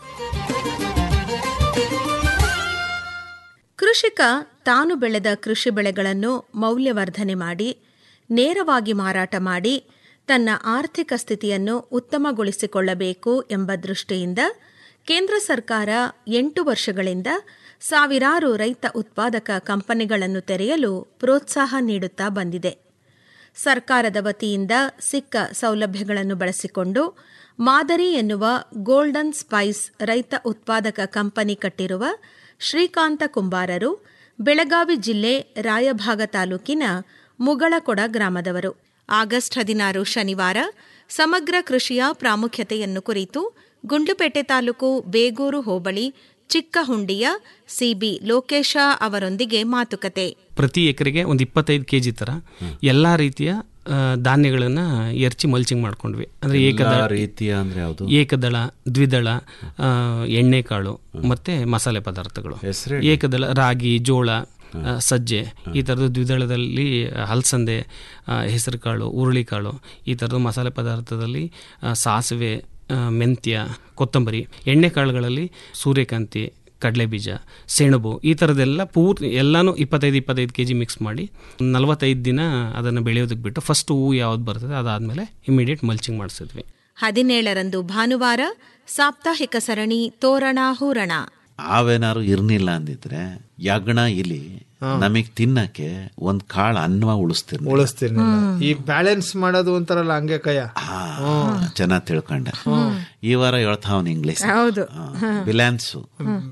ಕೃಷಿಕ ತಾನು ಬೆಳೆದ ಕೃಷಿ ಬೆಳೆಗಳನ್ನು ಮೌಲ್ಯವರ್ಧನೆ ಮಾಡಿ ನೇರವಾಗಿ ಮಾರಾಟ ಮಾಡಿ ತನ್ನ ಆರ್ಥಿಕ ಸ್ಥಿತಿಯನ್ನು ಉತ್ತಮಗೊಳಿಸಿಕೊಳ್ಳಬೇಕು ಎಂಬ ದೃಷ್ಟಿಯಿಂದ ಕೇಂದ್ರ ಸರ್ಕಾರ ಎಂಟು ವರ್ಷಗಳಿಂದ ಸಾವಿರಾರು ರೈತ ಉತ್ಪಾದಕ ಕಂಪನಿಗಳನ್ನು ತೆರೆಯಲು ಪ್ರೋತ್ಸಾಹ ನೀಡುತ್ತಾ ಬಂದಿದೆ ಸರ್ಕಾರದ ವತಿಯಿಂದ ಸಿಕ್ಕ ಸೌಲಭ್ಯಗಳನ್ನು ಬಳಸಿಕೊಂಡು ಮಾದರಿ ಎನ್ನುವ ಗೋಲ್ಡನ್ ಸ್ಪೈಸ್ ರೈತ ಉತ್ಪಾದಕ ಕಂಪನಿ ಕಟ್ಟಿರುವ ಶ್ರೀಕಾಂತ ಕುಂಬಾರರು ಬೆಳಗಾವಿ ಜಿಲ್ಲೆ ರಾಯಭಾಗ ತಾಲೂಕಿನ ಮುಗಳಕೊಡ ಗ್ರಾಮದವರು ಆಗಸ್ಟ್ ಹದಿನಾರು ಶನಿವಾರ ಸಮಗ್ರ ಕೃಷಿಯ ಪ್ರಾಮುಖ್ಯತೆಯನ್ನು ಕುರಿತು ಗುಂಡ್ಲುಪೇಟೆ ತಾಲೂಕು ಬೇಗೂರು ಹೋಬಳಿ ಚಿಕ್ಕಹುಂಡಿಯ ಸಿಬಿ ಲೋಕೇಶ ಅವರೊಂದಿಗೆ ಮಾತುಕತೆ ಪ್ರತಿ ಎಕರೆಗೆ ಒಂದು ಇಪ್ಪತ್ತೈದು ಕೆ ಜಿ ಥರ ಎಲ್ಲ ರೀತಿಯ ಆ, ಧಾನ್ಯಗಳನ್ನ ಎರ್ಚಿ ಮಲ್ಚಿಂಗ್ ಮಾಡ್ಕೊಂಡ್ವಿ ಅಂದ್ರೆ ಎಲ್ಲಾ ಏಕದಳ ರೀತಿಯ ಅಂದ್ರೆ ಯಾವುದು? ಏಕದಳ ದ್ವಿದಳ ಆ, ಎಣ್ಣೆಕಾಳು ಮತ್ತೆ ಮಸಾಲೆ ಪದಾರ್ಥಗಳು ಹೆಸ್ರೇಳಿ. ಏಕದಳ ರಾಗಿ ಜೋಳ ಆ, ಸಜ್ಜೆ ಈ ಥರದ ದ್ವಿದಳದಲ್ಲಿ ಹಲಸಂದೆ ಹೆಸರುಕಾಳು ಹುರುಳಿಕಾಳು ಈ ಥರದ ಮಸಾಲೆ ಪದಾರ್ಥದಲ್ಲಿ ಆ, ಸಾಸಿವೆ ಆ, ಮೆಂತ್ಯ ಕೊತ್ತಂಬರಿ ಎಣ್ಣೆಕಾಳುಗಳಲ್ಲಿ ಸೂರ್ಯಕಾಂತಿ ಕಡಲೆಬೀಜ ಸೆಣಬು ಈ ಥರದ್ದೆಲ್ಲ ಪೂರ್ತಿ ಎಲ್ಲನೂ ಇಪ್ಪತ್ತೈದು ಇಪ್ಪತ್ತೈದು ಕೆ ಜಿ ಮಿಕ್ಸ್ ಮಾಡಿ ನಲವತ್ತೈದು ದಿನ ಅದನ್ನು ಬೆಳೆಯೋದಕ್ಕೆ ಬಿಟ್ಟು ಫಸ್ಟ್ ಹೂವು ಯಾವ್ದು ಬರ್ತದೆ ಅದಾದಮೇಲೆ ಇಮಿಡಿಯೇಟ್ ಮಲ್ಚಿಂಗ್ ಮಾಡಿಸಿದ್ವಿ ಹದಿನೇಳರಂದು ಭಾನುವಾರ ಸಾಪ್ತಾಹಿಕ ಸರಣಿ ತೋರಣ ಹೂರಣ ಅವೇನಾರು ಇರ್ನಿಲ್ಲ ಅಂದಿದ್ರೆ ಯಗ್ಣ ಇಲಿ ನಮಗ್ ತಿನ್ನಕ್ಕೆ ಒಂದ್ ಕಾಳು ಅನ್ನ ಉಳಿಸ್ತಿರ್ ಉಳಿಸ್ತೀನಿ ಈ ಬ್ಯಾಲೆನ್ಸ್ ಮಾಡೋದು ಅಂತಾರಲ್ಲ ಹಂಗೆ ಕಯ್ಯ ಚೆನ್ನಾಗ್ ತಿಳ್ಕೊಂಡೆ ಈ ವಾರ ಹೇಳ್ತಾವನ್ ಇಂಗ್ಲಿಷ್ ಹೌದು ಬಿಲ್ಯಾನ್ಸು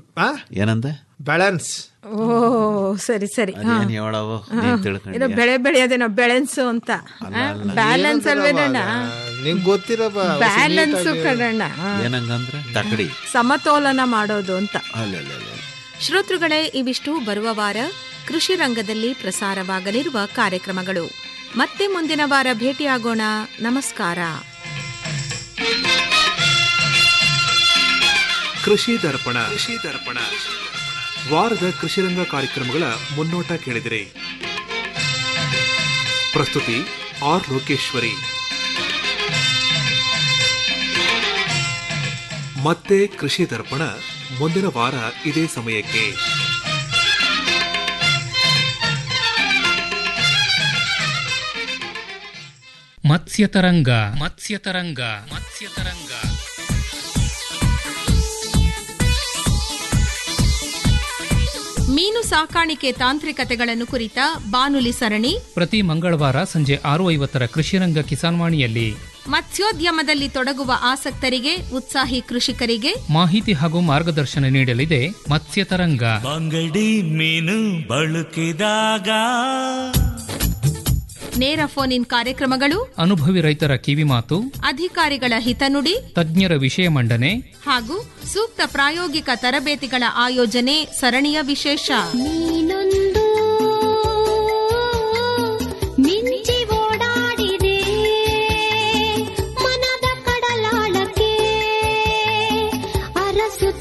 ಏನಂದೆ ಬ್ಯಾಲೆನ್ಸ್ ಓ ಸರಿ ಸರಿ ಹಾ. ಅದೇನ್ ಹೇಳವು ನೀನ್ ಹಾ. ತಿಳ್ಕೊಂಡ್ಯಾ? ಏನೋ ಬೆಳೆ ಬೆಳೆಯೋದೇನೋ ಬೆಳೆನ್ಸು ಅಂತ ಬ್ಯಾಲೆನ್ಸ್ ಅಲ್ವೇನಣ್ಣ ನಿಂಗೆ ಗೊತ್ತಿರೋ ಬ್ಯಾಲೆನ್ಸ್ ಕಣಣ್ಣ ಹಾ. ಏನಂಗಂದ್ರೆ ತಕಡಿ ಸಮತೋಲನ ಮಾಡೋದು ಅಂತ ಅಲ್ಲಲ್ಲ ಶ್ರೋತೃಗಳೇ ಇವಿಷ್ಟು ಬರುವ ವಾರ ಕೃಷಿ ರಂಗದಲ್ಲಿ ಪ್ರಸಾರವಾಗಲಿರುವ ಕಾರ್ಯಕ್ರಮಗಳು ಮತ್ತೆ ಮುಂದಿನ ವಾರ ಭೇಟಿಯಾಗೋಣ ನಮಸ್ಕಾರ ಕೃಷಿ ದರ್ಪಣ ಕೃಷಿ ದರ್ಪಣ ವಾರದ ಕೃಷಿರಂಗ ಕಾರ್ಯಕ್ರಮಗಳ ಮುನ್ನೋಟ ಕೇಳಿದಿರಿ ಪ್ರಸ್ತುತಿ ಆರ್ ಲೋಕೇಶ್ವರಿ ಮತ್ತೆ ಕೃಷಿ ದರ್ಪಣ ಮುಂದಿನ ವಾರ ಇದೇ ಸಮಯಕ್ಕೆ ಮತ್ಸ್ಯತರಂಗ ಮತ್ಸ್ಯತರಂಗ ಮತ್ಸ್ಯತರಂಗ ಮೀನು ಸಾಕಾಣಿಕೆ ತಾಂತ್ರಿಕತೆಗಳನ್ನು ಕುರಿತ ಬಾನುಲಿ ಸರಣಿ ಪ್ರತಿ ಮಂಗಳವಾರ ಸಂಜೆ ಆರು ಐವತ್ತರ ಕೃಷಿರಂಗ ಕಿಸಾನ್ವಾಣಿಯಲ್ಲಿ ಮತ್ಸ್ಯೋದ್ಯಮದಲ್ಲಿ ತೊಡಗುವ ಆಸಕ್ತರಿಗೆ ಉತ್ಸಾಹಿ ಕೃಷಿಕರಿಗೆ ಮಾಹಿತಿ ಹಾಗೂ ಮಾರ್ಗದರ್ಶನ ನೀಡಲಿದೆ ಮತ್ಸ್ಯತರಂಗ ಬಂಗಡಿ ಮೀನು ಬಳುಕಿದಾಗ ನೇರ ಫೋನ್ ಇನ್ ಕಾರ್ಯಕ್ರಮಗಳು ಅನುಭವಿ ರೈತರ ಕಿವಿಮಾತು ಅಧಿಕಾರಿಗಳ ಹಿತನುಡಿ ತಜ್ಞರ ವಿಷಯ ಮಂಡನೆ ಹಾಗೂ ಸೂಕ್ತ ಪ್ರಾಯೋಗಿಕ ತರಬೇತಿಗಳ ಆಯೋಜನೆ ಸರಣಿಯ ವಿಶೇಷ ಮಿಂಚಿ ಓಡಾಡಿದೆ ಮನದ ಕಡಲಾಳಕ್ಕೆ ಅರಸುತ್ತ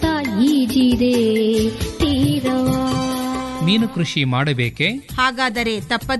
ಈಜಿದೆ ತೀರವ ಮೀನು ಕೃಷಿ ಮಾಡಬೇಕೆ ಹಾಗಾದರೆ ತಪ್ಪದೆ